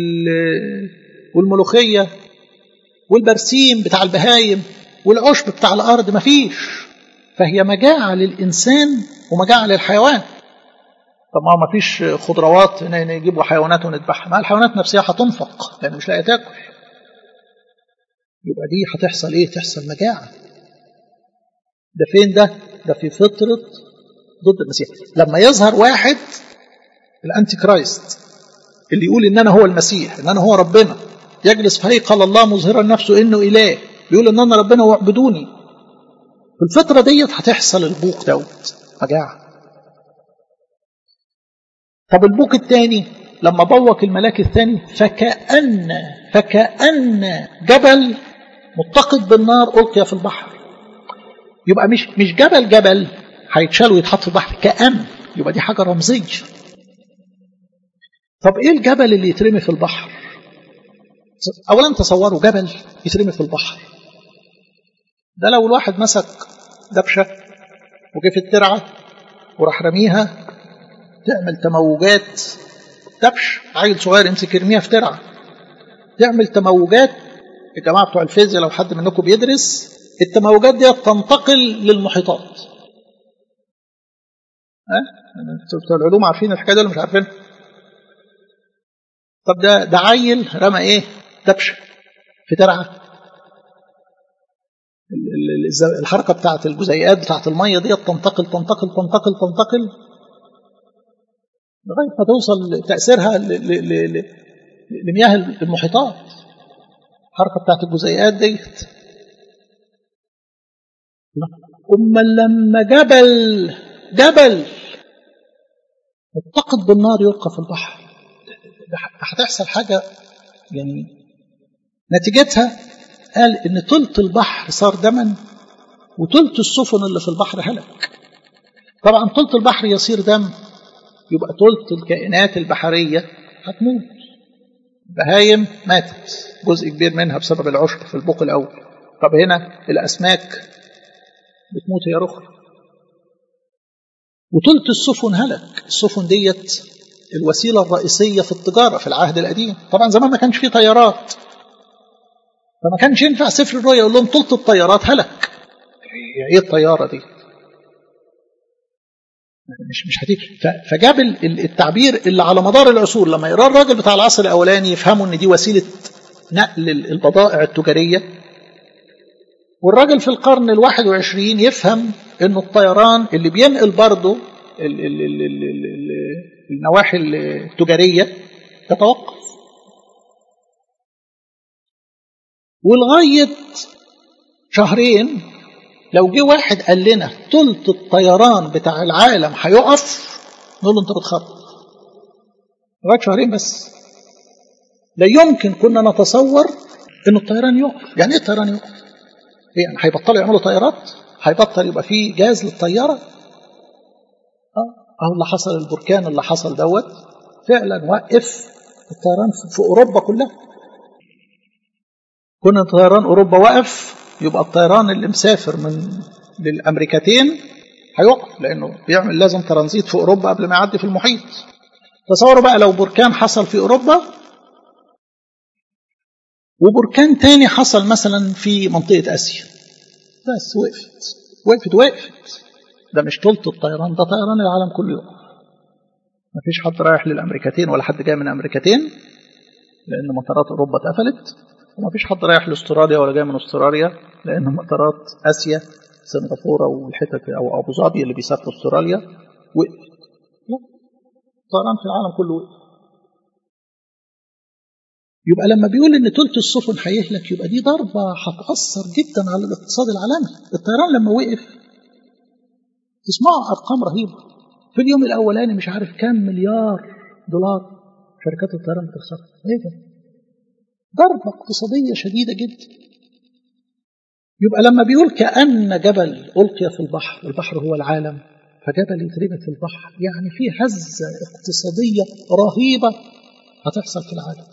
والملوخية والبرسيم بتاع البهايم والعشب بتاع الأرض مفيش فهي مجاعة للإنسان ومجاعة للحيوان طب ما ما فيش خضروات نجيبوا حيوانات ونذبحها ما الحيوانات نفسها هتنفق لأن مش لاقية تاكل يبقى دي هتحصل ايه تحصل مجاعة ده فين ده ده في فترة ضد المسيح لما يظهر واحد الانتي كرايست اللي يقول ان انا هو المسيح ان انا هو ربنا يجلس في هيكل الله مظهرا نفسه انه اله بيقول ان انا ربنا واعبدوني في الفتره ديت هتحصل البوق دوت مجاعه طب البوق الثاني لما بوق الملاك الثاني فكأن فكأن جبل متقد بالنار ألقي في البحر يبقى مش مش جبل جبل هيتشال ويتحط في البحر كأن يبقى دي حاجة رمزية طب ايه الجبل اللي يترمي في البحر اولا تصوروا جبل يترمي في البحر ده لو الواحد مسك دبشه وجه في الترعه وراح رميها تعمل تموجات دبش عيل صغير يمسك يرميها في ترعه تعمل تموجات الجماعه بتوع الفيزياء لو حد منكم بيدرس التموجات دي تنتقل للمحيطات ها أه؟ بتوع العلوم عارفين الحكايه دي ولا مش عارفين طب ده ده عيل رمى ايه دبشه في ترعه الحركه بتاعت الجزيئات بتاعت الميه دي تنتقل تنتقل تنتقل تنتقل لغايه ما توصل تاثيرها لمياه المحيطات الحركه بتاعت الجزيئات ديت أما لما جبل جبل متقد بالنار يلقى في البحر هتحصل حاجة يعني نتيجتها قال إن تلت البحر صار دما وتلت السفن اللي في البحر هلك طبعا تلت البحر يصير دم يبقى تلت الكائنات البحرية هتموت بهايم ماتت جزء كبير منها بسبب العشب في البوق الأول طب هنا الأسماك بتموت هي أخرى وتلت السفن هلك السفن ديت الوسيلة الرئيسية في التجارة في العهد القديم طبعا زمان ما كانش فيه طيارات فما كانش ينفع سفر الرؤيا يقول لهم تلت الطيارات هلك ايه الطيارة دي مش مش هتيجي فجاب التعبير اللي على مدار العصور لما يقرا الراجل بتاع العصر الاولاني يفهموا ان دي وسيله نقل البضائع التجاريه والراجل في القرن الواحد وعشرين يفهم انه الطيران اللي بينقل برضه النواحي التجاريه تتوقف ولغايه شهرين لو جه واحد قال لنا تلت الطيران بتاع العالم هيقف نقول له انت بتخرب لغايه شهرين بس لا يمكن كنا نتصور ان الطيران يقف يعني ايه الطيران يقف يعني هيبطلوا يعملوا طيارات هيبطل يبقى فيه جاز للطياره اه اهو اللي حصل البركان اللي حصل دوت فعلا وقف الطيران في اوروبا كلها كنا طيران اوروبا وقف يبقى الطيران اللي مسافر من للامريكتين هيقف لانه بيعمل لازم ترانزيت في اوروبا قبل ما يعدي في المحيط تصوروا بقى لو بركان حصل في اوروبا وبركان تاني حصل مثلا في منطقه اسيا بس وقفت وقفت وقفت ده مش طولة الطيران ده طيران العالم كله يقف ما فيش حد رايح للامريكتين ولا حد جاي من امريكتين لان مطارات اوروبا اتقفلت وما فيش حد رايح لاستراليا ولا جاي من استراليا لان مطارات اسيا سنغافوره والحتت او ابو ظبي اللي بيسافروا استراليا وقفت لا الطيران في العالم كله وقف يبقى لما بيقول ان ثلث السفن هيهلك يبقى دي ضربه هتاثر جدا على الاقتصاد العالمي الطيران لما وقف تسمعوا ارقام رهيبه في اليوم الاولاني مش عارف كام مليار دولار شركات الطيران بتخسر ايه ده ضربة اقتصادية شديدة جدا يبقى لما بيقول كأن جبل ألقي في البحر البحر هو العالم فجبل يترمي في البحر يعني في هزة اقتصادية رهيبة هتحصل في العالم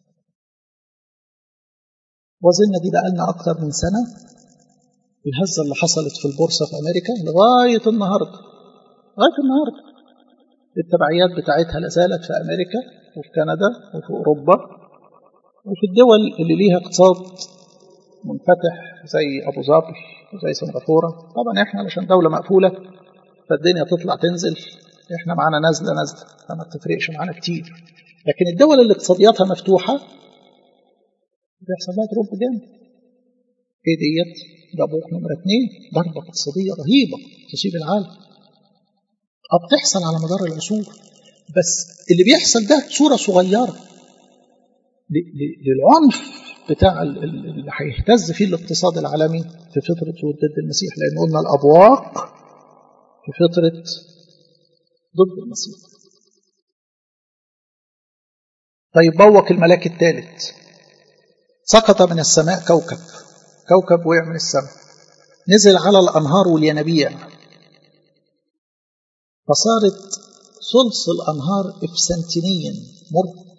وزلنا دي بقالنا أكتر من سنة الهزة اللي حصلت في البورصة في أمريكا لغاية النهاردة لغاية النهاردة التبعيات بتاعتها لازالت في أمريكا وفي كندا وفي أوروبا وفي الدول اللي ليها اقتصاد منفتح زي ابو ظبي وزي سنغافوره طبعا احنا علشان دوله مقفوله فالدنيا تطلع تنزل احنا معانا نازله نازله فما بتفرقش معانا كتير لكن الدول اللي اقتصادياتها مفتوحه بيحصل لها دروب جامد ايه ديت ده بوق نمره اثنين ضربه اقتصاديه رهيبه تصيب العالم اه بتحصل على مدار العصور بس اللي بيحصل ده صوره صغيره للعنف بتاع اللي هيهتز فيه الاقتصاد العالمي في فترة ظهور ضد المسيح لأن قلنا الأبواق في فترة ضد المسيح طيب بوق الملاك الثالث سقط من السماء كوكب كوكب وقع من السماء نزل على الأنهار والينابيع فصارت ثلث الأنهار إفسنتينيا مر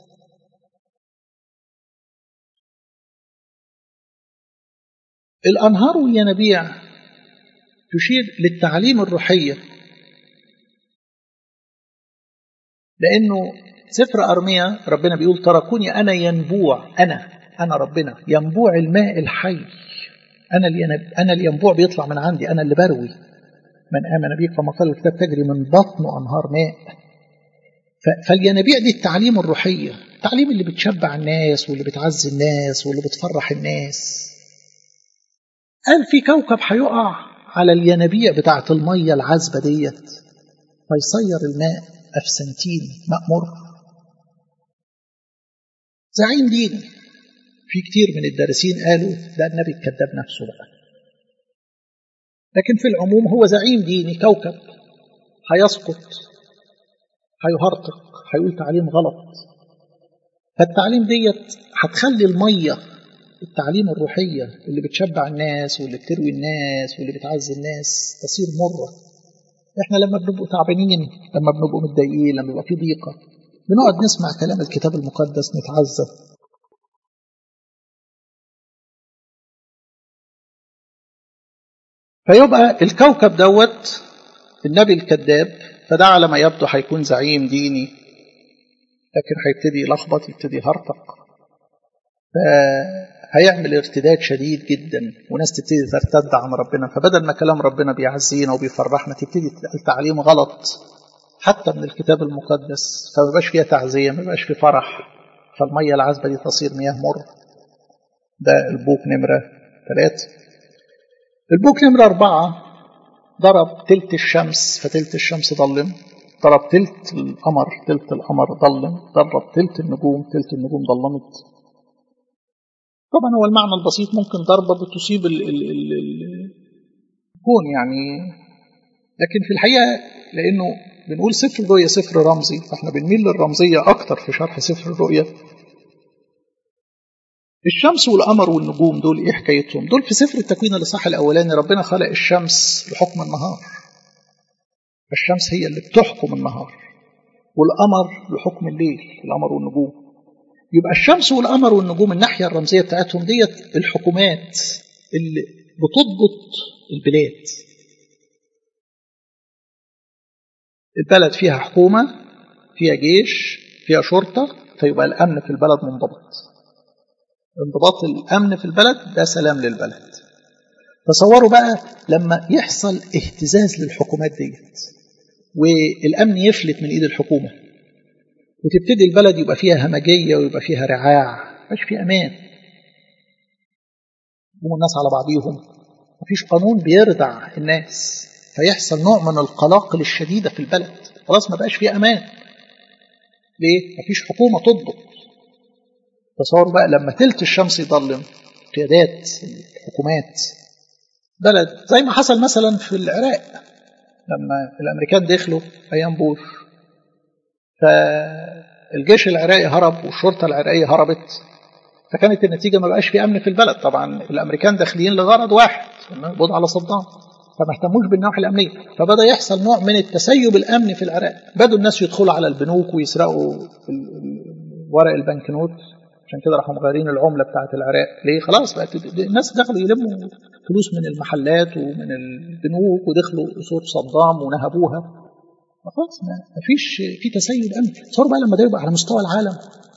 الأنهار والينابيع تشير للتعليم الروحية لأنه سفر أرميا ربنا بيقول تركوني أنا ينبوع أنا أنا ربنا ينبوع الماء الحي أنا الينب... أنا الينبوع بيطلع من عندي أنا اللي بروي من آمن بي كما قال الكتاب تجري من بطنه أنهار ماء ف... فالينابيع دي التعليم الروحية التعليم اللي بتشبع الناس واللي بتعزي الناس واللي بتفرح الناس قال في كوكب هيقع على الينابيع بتاعة المية العذبة ديت فيصير الماء أفسنتين ماء مر زعيم ديني في كتير من الدارسين قالوا ده النبي الكذاب نفسه بقى لكن في العموم هو زعيم ديني كوكب هيسقط هيهرطق هيقول تعليم غلط فالتعليم ديت هتخلي الميه التعليم الروحية اللي بتشبع الناس واللي بتروي الناس واللي بتعزي الناس تصير مرة احنا لما بنبقوا تعبانين لما بنبقوا متضايقين لما بيبقى في ضيقة بنقعد نسمع كلام الكتاب المقدس نتعزى فيبقى الكوكب دوت النبي الكذاب فده على ما يبدو هيكون زعيم ديني لكن هيبتدي يلخبط يبتدي يهرطق هيعمل ارتداد شديد جدا وناس تبتدي ترتد عن ربنا فبدل ما كلام ربنا بيعزينا وبيفرحنا تبتدي التعليم غلط حتى من الكتاب المقدس فما بقاش فيها تعزية ما بقاش في فرح فالمية العذبة دي تصير مياه مر ده البوك نمرة ثلاثة البوك نمرة أربعة ضرب تلت الشمس فتلت الشمس ضلم ضرب تلت القمر تلت القمر ضلم ضرب تلت النجوم تلت النجوم ضلمت طبعا هو المعنى البسيط ممكن ضربة بتصيب ال ال ال الكون يعني لكن في الحقيقة لأنه بنقول سفر الرؤيا سفر رمزي فاحنا بنميل للرمزية أكتر في شرح سفر الرؤيا الشمس والقمر والنجوم دول ايه حكايتهم؟ دول في سفر التكوين الاصحاح الاولاني ربنا خلق الشمس لحكم النهار. الشمس هي اللي بتحكم النهار. والقمر لحكم الليل، القمر والنجوم. يبقى الشمس والقمر والنجوم الناحيه الرمزيه بتاعتهم ديت الحكومات اللي بتضبط البلاد. البلد فيها حكومه، فيها جيش، فيها شرطه، فيبقى الامن في البلد منضبط. انضباط الامن في البلد ده سلام للبلد تصوروا بقى لما يحصل اهتزاز للحكومات ديت والامن يفلت من ايد الحكومه وتبتدي البلد يبقى فيها همجيه ويبقى فيها رعاع مش في امان يقوموا الناس على بعضيهم مفيش قانون بيردع الناس فيحصل نوع من القلاقل الشديده في البلد خلاص ما بقاش فيه امان ليه مفيش حكومه تضبط تصوروا بقى لما تلت الشمس يضلم قيادات الحكومات بلد زي ما حصل مثلا في العراق لما الامريكان دخلوا ايام بوش فالجيش العراقي هرب والشرطه العراقيه هربت فكانت النتيجه ما بقاش في امن في البلد طبعا الامريكان داخلين لغرض واحد القبض على صدام فما اهتموش بالنواحي الامنيه فبدا يحصل نوع من التسيب الامني في العراق بدوا الناس يدخلوا على البنوك ويسرقوا ورق البنكنوت عشان كده راحوا مغيرين العمله بتاعه العراق ليه خلاص بقت الناس دخلوا يلموا فلوس من المحلات ومن البنوك ودخلوا قصور صدام ونهبوها خلاص ما فيش في تسيب امني تصور بقى لما ده يبقى على مستوى العالم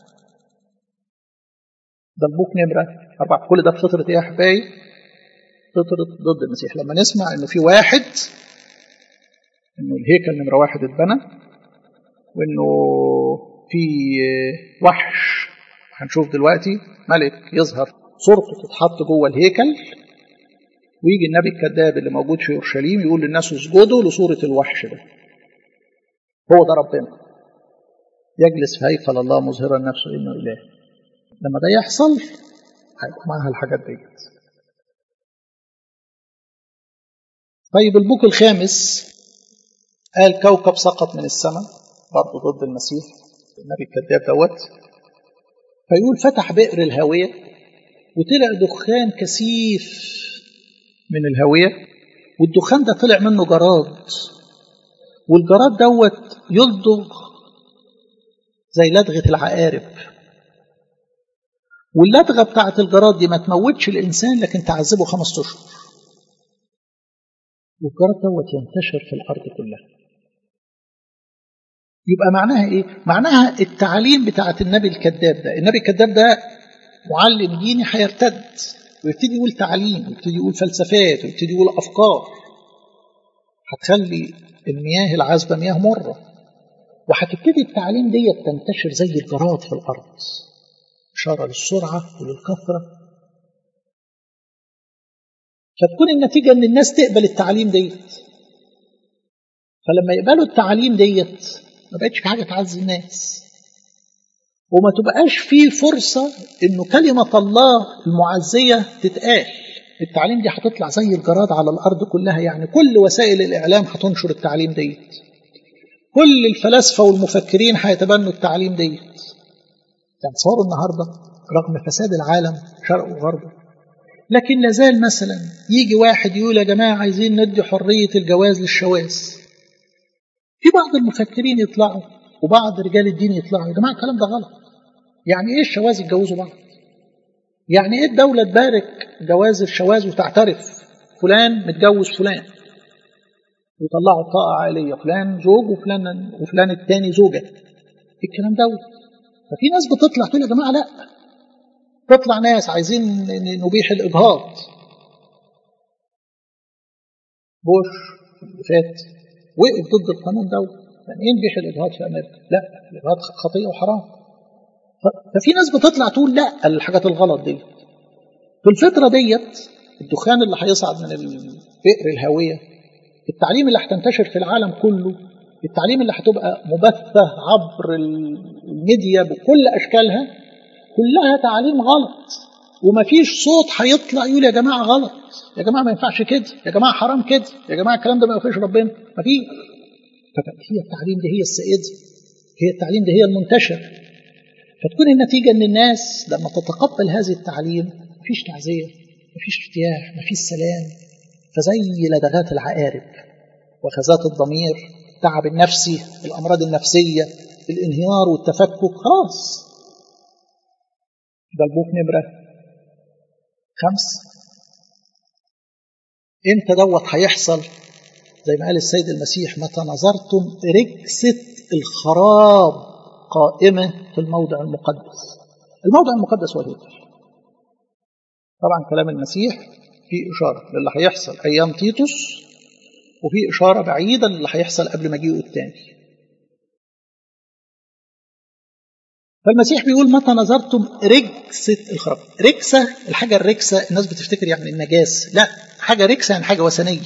ده البوك نمره اربعه كل ده في فتره ايه يا احبائي؟ فتره ضد المسيح لما نسمع انه في واحد انه الهيكل نمره واحد اتبنى وانه في وحش هنشوف دلوقتي ملك يظهر صورته تتحط جوه الهيكل ويجي النبي الكذاب اللي موجود في اورشليم يقول للناس اسجدوا لصوره الوحش ده هو ده ربنا يجلس في هيكل الله مظهرا نفسه انه اله لما ده يحصل هيبقى معاها الحاجات ديت طيب البوك الخامس قال كوكب سقط من السماء برضه ضد المسيح النبي الكذاب دوت فيقول فتح بئر الهاوية وطلع دخان كثيف من الهاوية والدخان ده طلع منه جراد والجراد دوت يلدغ زي لدغة العقارب واللدغة بتاعت الجراد دي ما تموتش الإنسان لكن تعذبه خمس أشهر والجراد دوت ينتشر في الأرض كلها يبقى معناها إيه؟ معناها التعاليم بتاعت النبي الكذاب ده النبي الكذاب ده معلم ديني هيرتد ويبتدي يقول تعليم ويبتدي يقول فلسفات ويبتدي يقول أفكار هتخلي المياه العذبة مياه مرة وهتبتدي التعليم دي تنتشر زي الجراد في الأرض إشارة للسرعة وللكثرة فتكون النتيجة إن الناس تقبل التعليم ديت فلما يقبلوا التعليم ديت ما بقتش في حاجة تعزي الناس وما تبقاش في فرصة إنه كلمة الله المعزية تتقال التعليم دي هتطلع زي الجراد على الأرض كلها يعني كل وسائل الإعلام هتنشر التعليم ديت كل الفلاسفة والمفكرين هيتبنوا التعليم ديت يعني تصوروا النهاردة رغم فساد العالم شرق وغرب لكن لازال مثلا يجي واحد يقول يا جماعة عايزين ندي حرية الجواز للشواذ في بعض المفكرين يطلعوا وبعض رجال الدين يطلعوا يا جماعة الكلام ده غلط يعني ايه الشواذ يتجوزوا بعض يعني ايه الدولة تبارك جواز الشواذ وتعترف فلان متجوز فلان ويطلعوا بطاقة عائلية فلان زوج وفلان وفلان التاني زوجة الكلام دوت ففي ناس بتطلع تقول يا جماعة لا تطلع ناس عايزين نبيح الإجهاض بوش اللي فات وقف ضد القانون دوت يعني ايه نبيح الإجهاض في أمريكا؟ لا الإجهاض خطية وحرام ففي ناس بتطلع تقول لا الحاجات الغلط دي في الفترة ديت الدخان اللي هيصعد من البئر الهاوية التعليم اللي هتنتشر في العالم كله التعليم اللي هتبقى مبثة عبر الميديا بكل أشكالها كلها تعليم غلط ومفيش صوت هيطلع يقول يا جماعة غلط يا جماعة ما ينفعش كده يا جماعة حرام كده يا جماعة الكلام ده ما يخش ربنا مفيش هي التعليم ده هي السائدة هي التعليم ده هي المنتشر فتكون النتيجة أن الناس لما تتقبل هذه التعليم مفيش تعزية مفيش ارتياح مفيش سلام فزي لدغات العقارب وخزات الضمير التعب النفسي الأمراض النفسية الانهيار والتفكك خلاص ده البوك نمرة خمس امتى دوت هيحصل زي ما قال السيد المسيح متى نظرتم ركسة الخراب قائمة في الموضع المقدس الموضع المقدس هو الهيكل طبعا كلام المسيح في إشارة للي هيحصل أيام تيتوس وفي إشارة بعيدة للي هيحصل قبل مجيئه الثاني فالمسيح بيقول متى نظرتم ركسة الخراب ركسة الحاجة الركسة الناس بتفتكر يعني النجاس لا حاجة ركسة يعني حاجة وثنية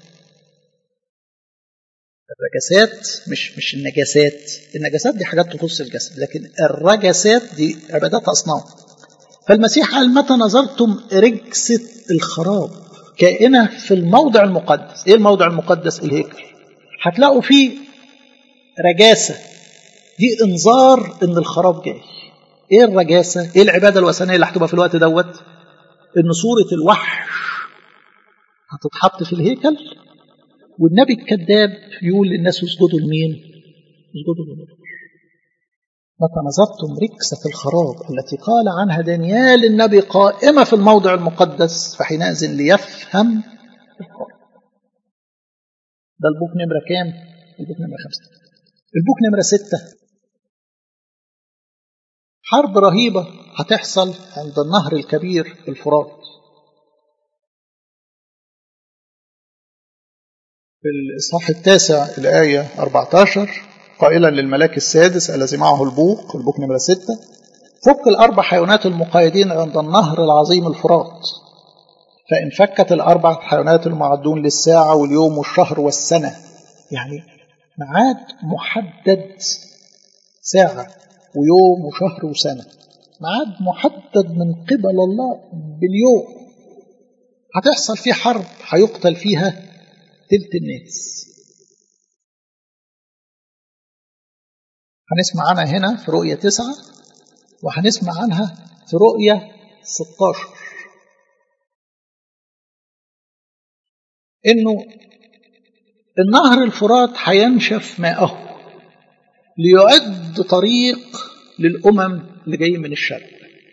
الرجسات مش مش النجاسات النجاسات دي حاجات تخص الجسد لكن الرجسات دي عبادات أصنام فالمسيح قال متى نظرتم رجسة الخراب كائنة في الموضع المقدس ايه الموضع المقدس الهيكل هتلاقوا فيه رجاسة دي انذار ان الخراب جاي ايه الرجاسة ايه العبادة الوثنية اللي هتبقى في الوقت دوت ان صورة الوحش هتتحط في الهيكل والنبي الكذاب يقول للناس اسجدوا لمين اسجدوا لله متى نظرتم ركسة الخراب التي قال عنها دانيال النبي قائمة في الموضع المقدس فحينئذ ليفهم الخراب ده البوك نمرة كام؟ البوك نمرة خمسة البوك نمرة ستة حرب رهيبة هتحصل عند النهر الكبير الفرات في الإصحاح التاسع الآية 14 قائلا للملاك السادس الذي معه البوق البوق نمرة ستة فك الأربع حيوانات المقيدين عند النهر العظيم الفرات فإن فكت الأربع حيوانات المعدون للساعة واليوم والشهر والسنة يعني ميعاد محدد ساعة ويوم وشهر وسنة ميعاد محدد من قبل الله باليوم هتحصل فيه حرب هيقتل فيها تلت الناس هنسمع عنها هنا في رؤية تسعة وهنسمع عنها في رؤية 16 إنه النهر الفرات هينشف ماءه ليعد طريق للأمم اللي جايين من الشرق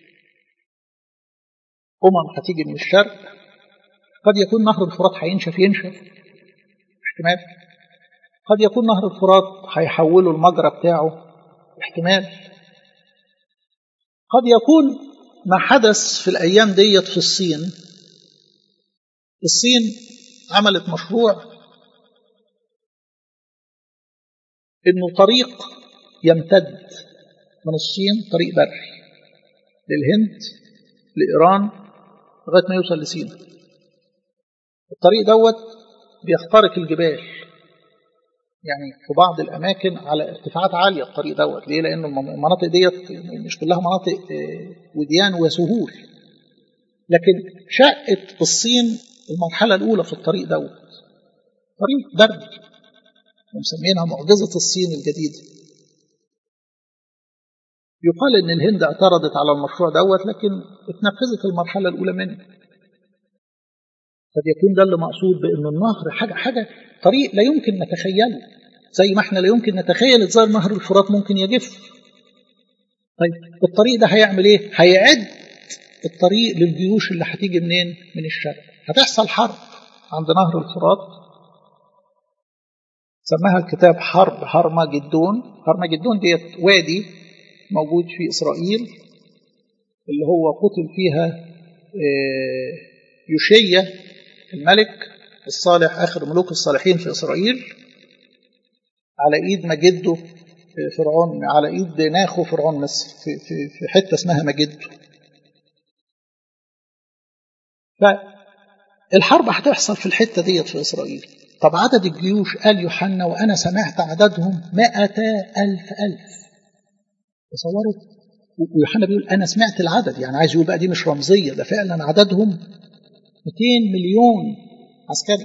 أمم هتيجي من الشرق قد يكون نهر الفرات هينشف ينشف احتمال قد يكون نهر الفرات هيحولوا المجرى بتاعه احتمال قد يكون ما حدث في الأيام ديت في الصين الصين عملت مشروع انه طريق يمتد من الصين طريق بري للهند لايران لغايه ما يوصل لسينا الطريق دوت بيخترق الجبال يعني في بعض الاماكن على ارتفاعات عاليه الطريق دوت ليه لان المناطق ديت مش كلها مناطق وديان وسهول لكن شقت الصين المرحله الاولى في الطريق دوت طريق بري ومسمينها معجزة الصين الجديدة يقال إن الهند اعترضت على المشروع دوت لكن اتنفذت المرحلة الأولى منه قد يكون ده اللي مقصود بأن النهر حاجة حاجة طريق لا يمكن نتخيله زي ما احنا لا يمكن نتخيل ازاي نهر الفرات ممكن يجف طيب الطريق ده هيعمل ايه؟ هيعد الطريق للجيوش اللي هتيجي منين؟ من الشرق هتحصل حرب عند نهر الفرات سماها الكتاب حرب هرمجدون هرمجدون ديت وادي موجود في إسرائيل اللي هو قتل فيها يوشيا الملك الصالح آخر ملوك الصالحين في إسرائيل على إيد مجده فرعون على إيد ناخو فرعون مصر في, في, في حتة اسمها مجده فالحرب هتحصل في الحتة ديت في إسرائيل طب عدد الجيوش قال يوحنا وأنا سمعت عددهم مائتا ألف ألف تصوروا ويوحنا بيقول أنا سمعت العدد يعني عايز يقول بقى دي مش رمزية ده فعلا عددهم 200 مليون عسكري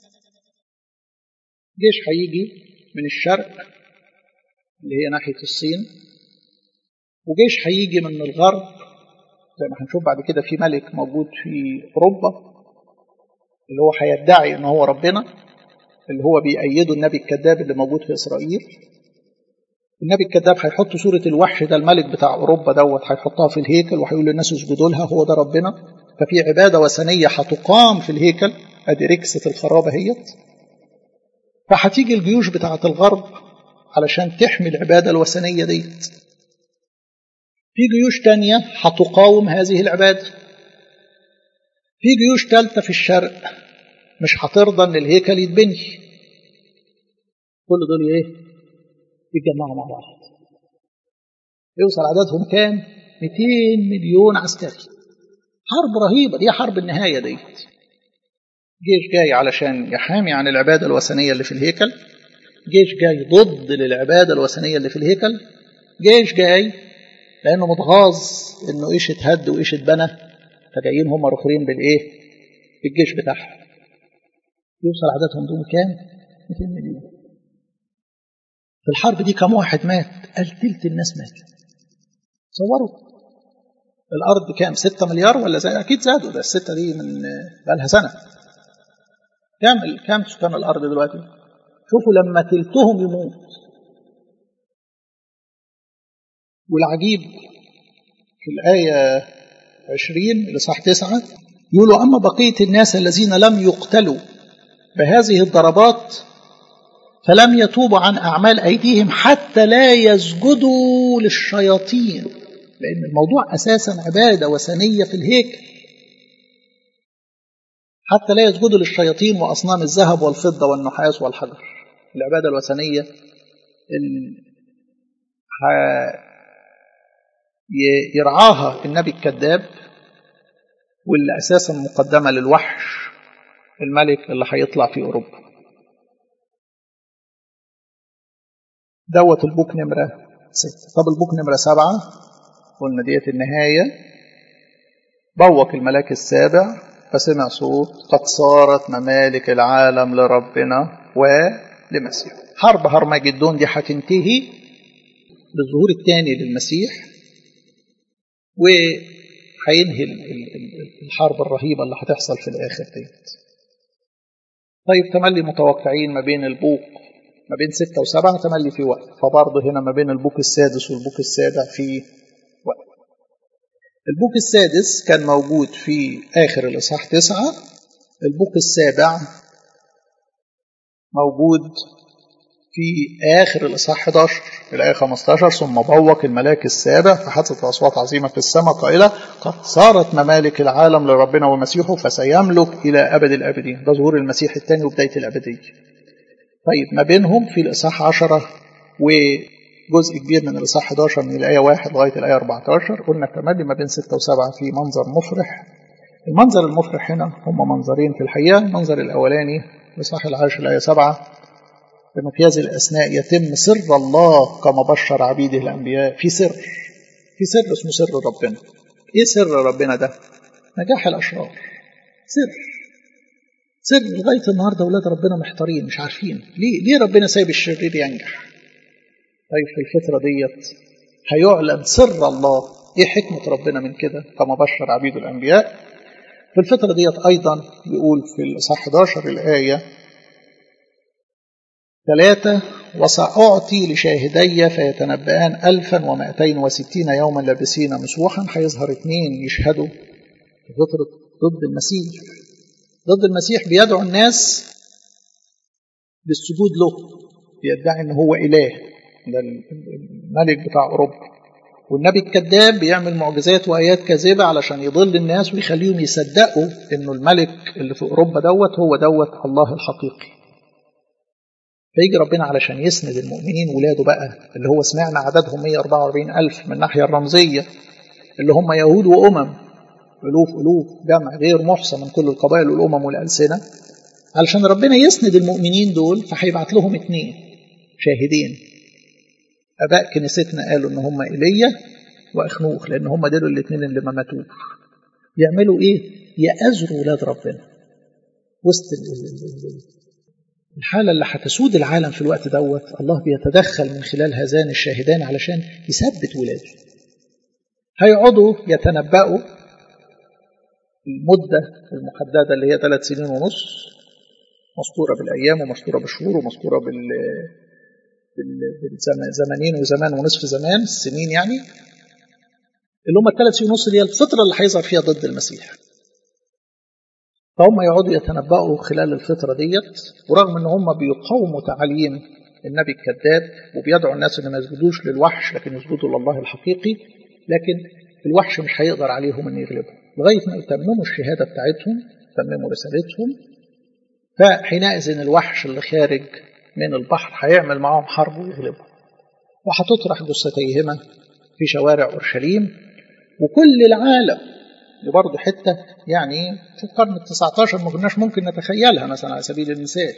جيش هيجي من الشرق اللي هي ناحية الصين وجيش هيجي من الغرب زي ما هنشوف بعد كده في ملك موجود في أوروبا اللي هو هيدعي إن هو ربنا اللي هو بيأيده النبي الكذاب اللي موجود في إسرائيل النبي الكذاب هيحط صورة الوحش ده الملك بتاع أوروبا دوت هيحطها في الهيكل وهيقول للناس اسجدوا لها هو ده ربنا ففي عبادة وثنية هتقام في الهيكل أدي ركسة الخرابة هيت فهتيجي الجيوش بتاعة الغرب علشان تحمي العبادة الوثنية ديت في جيوش تانية هتقاوم هذه العبادة في جيوش تالتة في الشرق مش هترضى ان الهيكل يتبني كل دول ايه يتجمعوا مع بعض يوصل عددهم كام 200 مليون عسكري حرب رهيبه دي حرب النهايه ديت جيش جاي علشان يحامي عن العباده الوثنيه اللي في الهيكل جيش جاي ضد للعباده الوثنيه اللي في الهيكل جيش جاي لانه متغاظ انه ايش اتهد وايش اتبنى فجايين هم رخرين بالايه بالجيش بتاعهم يوصل عددهم دول كام 200 مليون في الحرب دي كم واحد مات قال تلت الناس ماتوا تصوروا الارض كام 6 مليار ولا زي اكيد زادوا ده الستة دي من بقى لها سنه كام كام سكان الارض دلوقتي شوفوا لما تلتهم يموت والعجيب في الآية 20 لصح 9 يقولوا أما بقية الناس الذين لم يقتلوا بهذه الضربات فلم يتوبوا عن أعمال أيديهم حتى لا يسجدوا للشياطين لأن الموضوع أساسا عبادة وثنية في الهيكل حتى لا يسجدوا للشياطين وأصنام الذهب والفضة والنحاس والحجر العبادة الوثنية يرعاها النبي الكذاب واللي أساسا مقدمة للوحش الملك اللي هيطلع في أوروبا دوت البوك نمرة ستة طب البوك نمرة سبعة قلنا ديت النهاية بوق الملاك السابع فسمع صوت قد صارت ممالك العالم لربنا ولمسيح حرب هرمجدون دي هتنتهي بالظهور الثاني للمسيح وهينهي الحرب الرهيبة اللي هتحصل في الآخر ديت طيب تملي متوقعين ما بين البوق ما بين ستة وسبعة تملي في وقت فبرضه هنا ما بين البوق السادس والبوق السابع في وقت البوق السادس كان موجود في آخر الإصحاح تسعة البوق السابع موجود في آخر الإصحاح 11 الآية 15 ثم بوق الملاك السابع فحدثت أصوات عظيمة في السماء قائلة قد صارت ممالك العالم لربنا ومسيحه فسيملك إلى أبد الآبدين ده ظهور المسيح الثاني وبداية الأبدية طيب ما بينهم في الإصحاح 10 وجزء كبير من الإصحاح 11 من الآية 1 لغاية الآية 14 قلنا التملي ما بين 6 و7 في منظر مفرح المنظر المفرح هنا هم منظرين في الحقيقة المنظر الأولاني الإصحاح العاشر الآية 7 في مقياس الأثناء يتم سر الله كما بشر عبيده الأنبياء في سر في سر اسمه سر ربنا إيه سر ربنا ده؟ نجاح الأشرار سر سر لغاية النهاردة أولاد ربنا محتارين مش عارفين ليه ليه ربنا سايب الشرير ينجح طيب في الفترة ديت هيعلن سر الله إيه حكمة ربنا من كده كما بشر عبيد الأنبياء في الفترة ديت أيضا يقول في الإصحاح 11 الآية ثلاثة وسأعطي لشاهدي فيتنبأان ألفا ومائتين وستين يوما لابسين مسوحا هيظهر اثنين يشهدوا في فترة ضد المسيح ضد المسيح بيدعو الناس للسجود له بيدعي ان هو اله ده الملك بتاع اوروبا والنبي الكذاب بيعمل معجزات وايات كاذبه علشان يضل الناس ويخليهم يصدقوا انه الملك اللي في اوروبا دوت هو دوت الله الحقيقي فيجي ربنا علشان يسند المؤمنين ولاده بقى اللي هو سمعنا عددهم 144 ألف من الناحية الرمزية اللي هم يهود وأمم ألوف ألوف جمع غير محصى من كل القبائل والأمم والألسنة علشان ربنا يسند المؤمنين دول فهيبعت لهم اتنين شاهدين أباء كنيستنا قالوا إن هم إيليا وأخنوخ لأن هم دول الاثنين اللي ما ماتوش يعملوا إيه؟ يأذروا ولاد ربنا وسط الحالة اللي هتسود العالم في الوقت دوت الله بيتدخل من خلال هذان الشاهدان علشان يثبت ولاده هيقعدوا يتنبأوا المدة المحددة اللي هي ثلاث سنين ونص مسطورة بالأيام ومسطورة بالشهور ومسطورة بال بالزمانين وزمان ونصف زمان السنين يعني اللي هم الثلاث سنين ونص اللي هي الفترة اللي هيظهر فيها ضد المسيح فهم يقعدوا يتنبأوا خلال الفترة ديت ورغم ان هم بيقاوموا تعاليم النبي الكذاب وبيدعوا الناس ان ما يسجدوش للوحش لكن يسجدوا لله الحقيقي لكن الوحش مش هيقدر عليهم ان يغلبهم لغايه ما يتمموا الشهاده بتاعتهم يتمموا رسالتهم فحينئذ الوحش اللي خارج من البحر هيعمل معاهم حرب ويغلبهم وهتطرح جثتيهما في شوارع اورشليم وكل العالم دي برضه حتة يعني في القرن ال 19 ما كناش ممكن نتخيلها مثلا على سبيل المثال.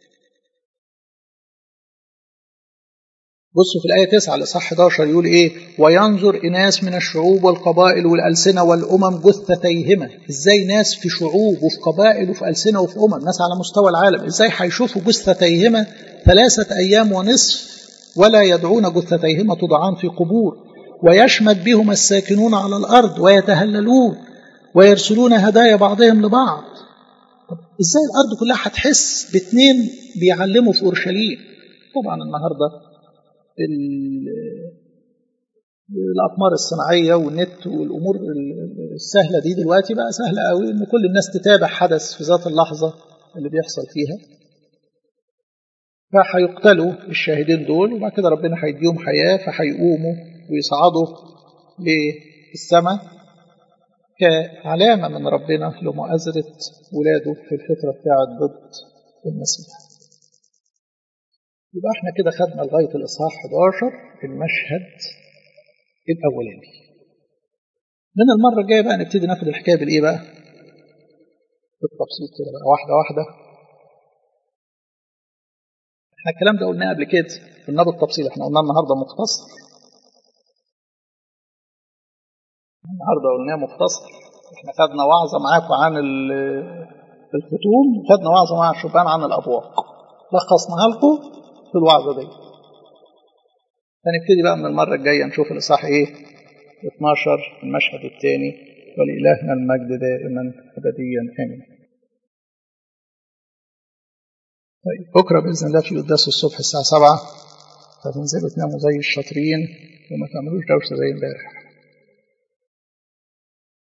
بصوا في الآية 9 لصح 11 يقول إيه؟ وينظر إناس من الشعوب والقبائل والألسنة والأمم جثتيهما، إزاي ناس في شعوب وفي قبائل وفي ألسنة وفي أمم، ناس على مستوى العالم، إزاي هيشوفوا جثتيهما ثلاثة أيام ونصف ولا يدعون جثتيهما تضعان في قبور، ويشمت بهم الساكنون على الأرض ويتهللون ويرسلون هدايا بعضهم لبعض طب ازاي الارض كلها هتحس باثنين بيعلموا في اورشليم طبعا النهارده الاقمار الصناعيه والنت والامور السهله دي دلوقتي بقى سهله قوي ان كل الناس تتابع حدث في ذات اللحظه اللي بيحصل فيها فهيقتلوا الشاهدين دول وبعد كده ربنا هيديهم حياه فهيقوموا ويصعدوا للسماء كعلامة من ربنا لمؤازرة ولاده في الفترة بتاعة ضد المسيح يبقى احنا كده خدنا لغاية الإصحاح 11 المشهد الأولاني من المرة الجاية بقى نبتدي ناخد الحكاية بالإيه بقى؟ بالتبسيط كده بقى واحدة واحدة احنا الكلام ده قلناه قبل كده قلناه بالتفصيل احنا قلناه النهارده مختصر النهارده قلناه مختصر احنا خدنا وعظه معاكم عن الختوم وخدنا وعظه مع الشبان عن الابواق لخصناها لكم في الوعظه دي هنبتدي بقى من المره الجايه نشوف الاصحاح ايه 12 المشهد الثاني ولإلهنا المجد دائما أبديا آمين طيب بكرة بإذن الله في قداس الصبح الساعة 7 فتنزلوا تناموا زي الشاطرين وما تعملوش دوشة زي امبارح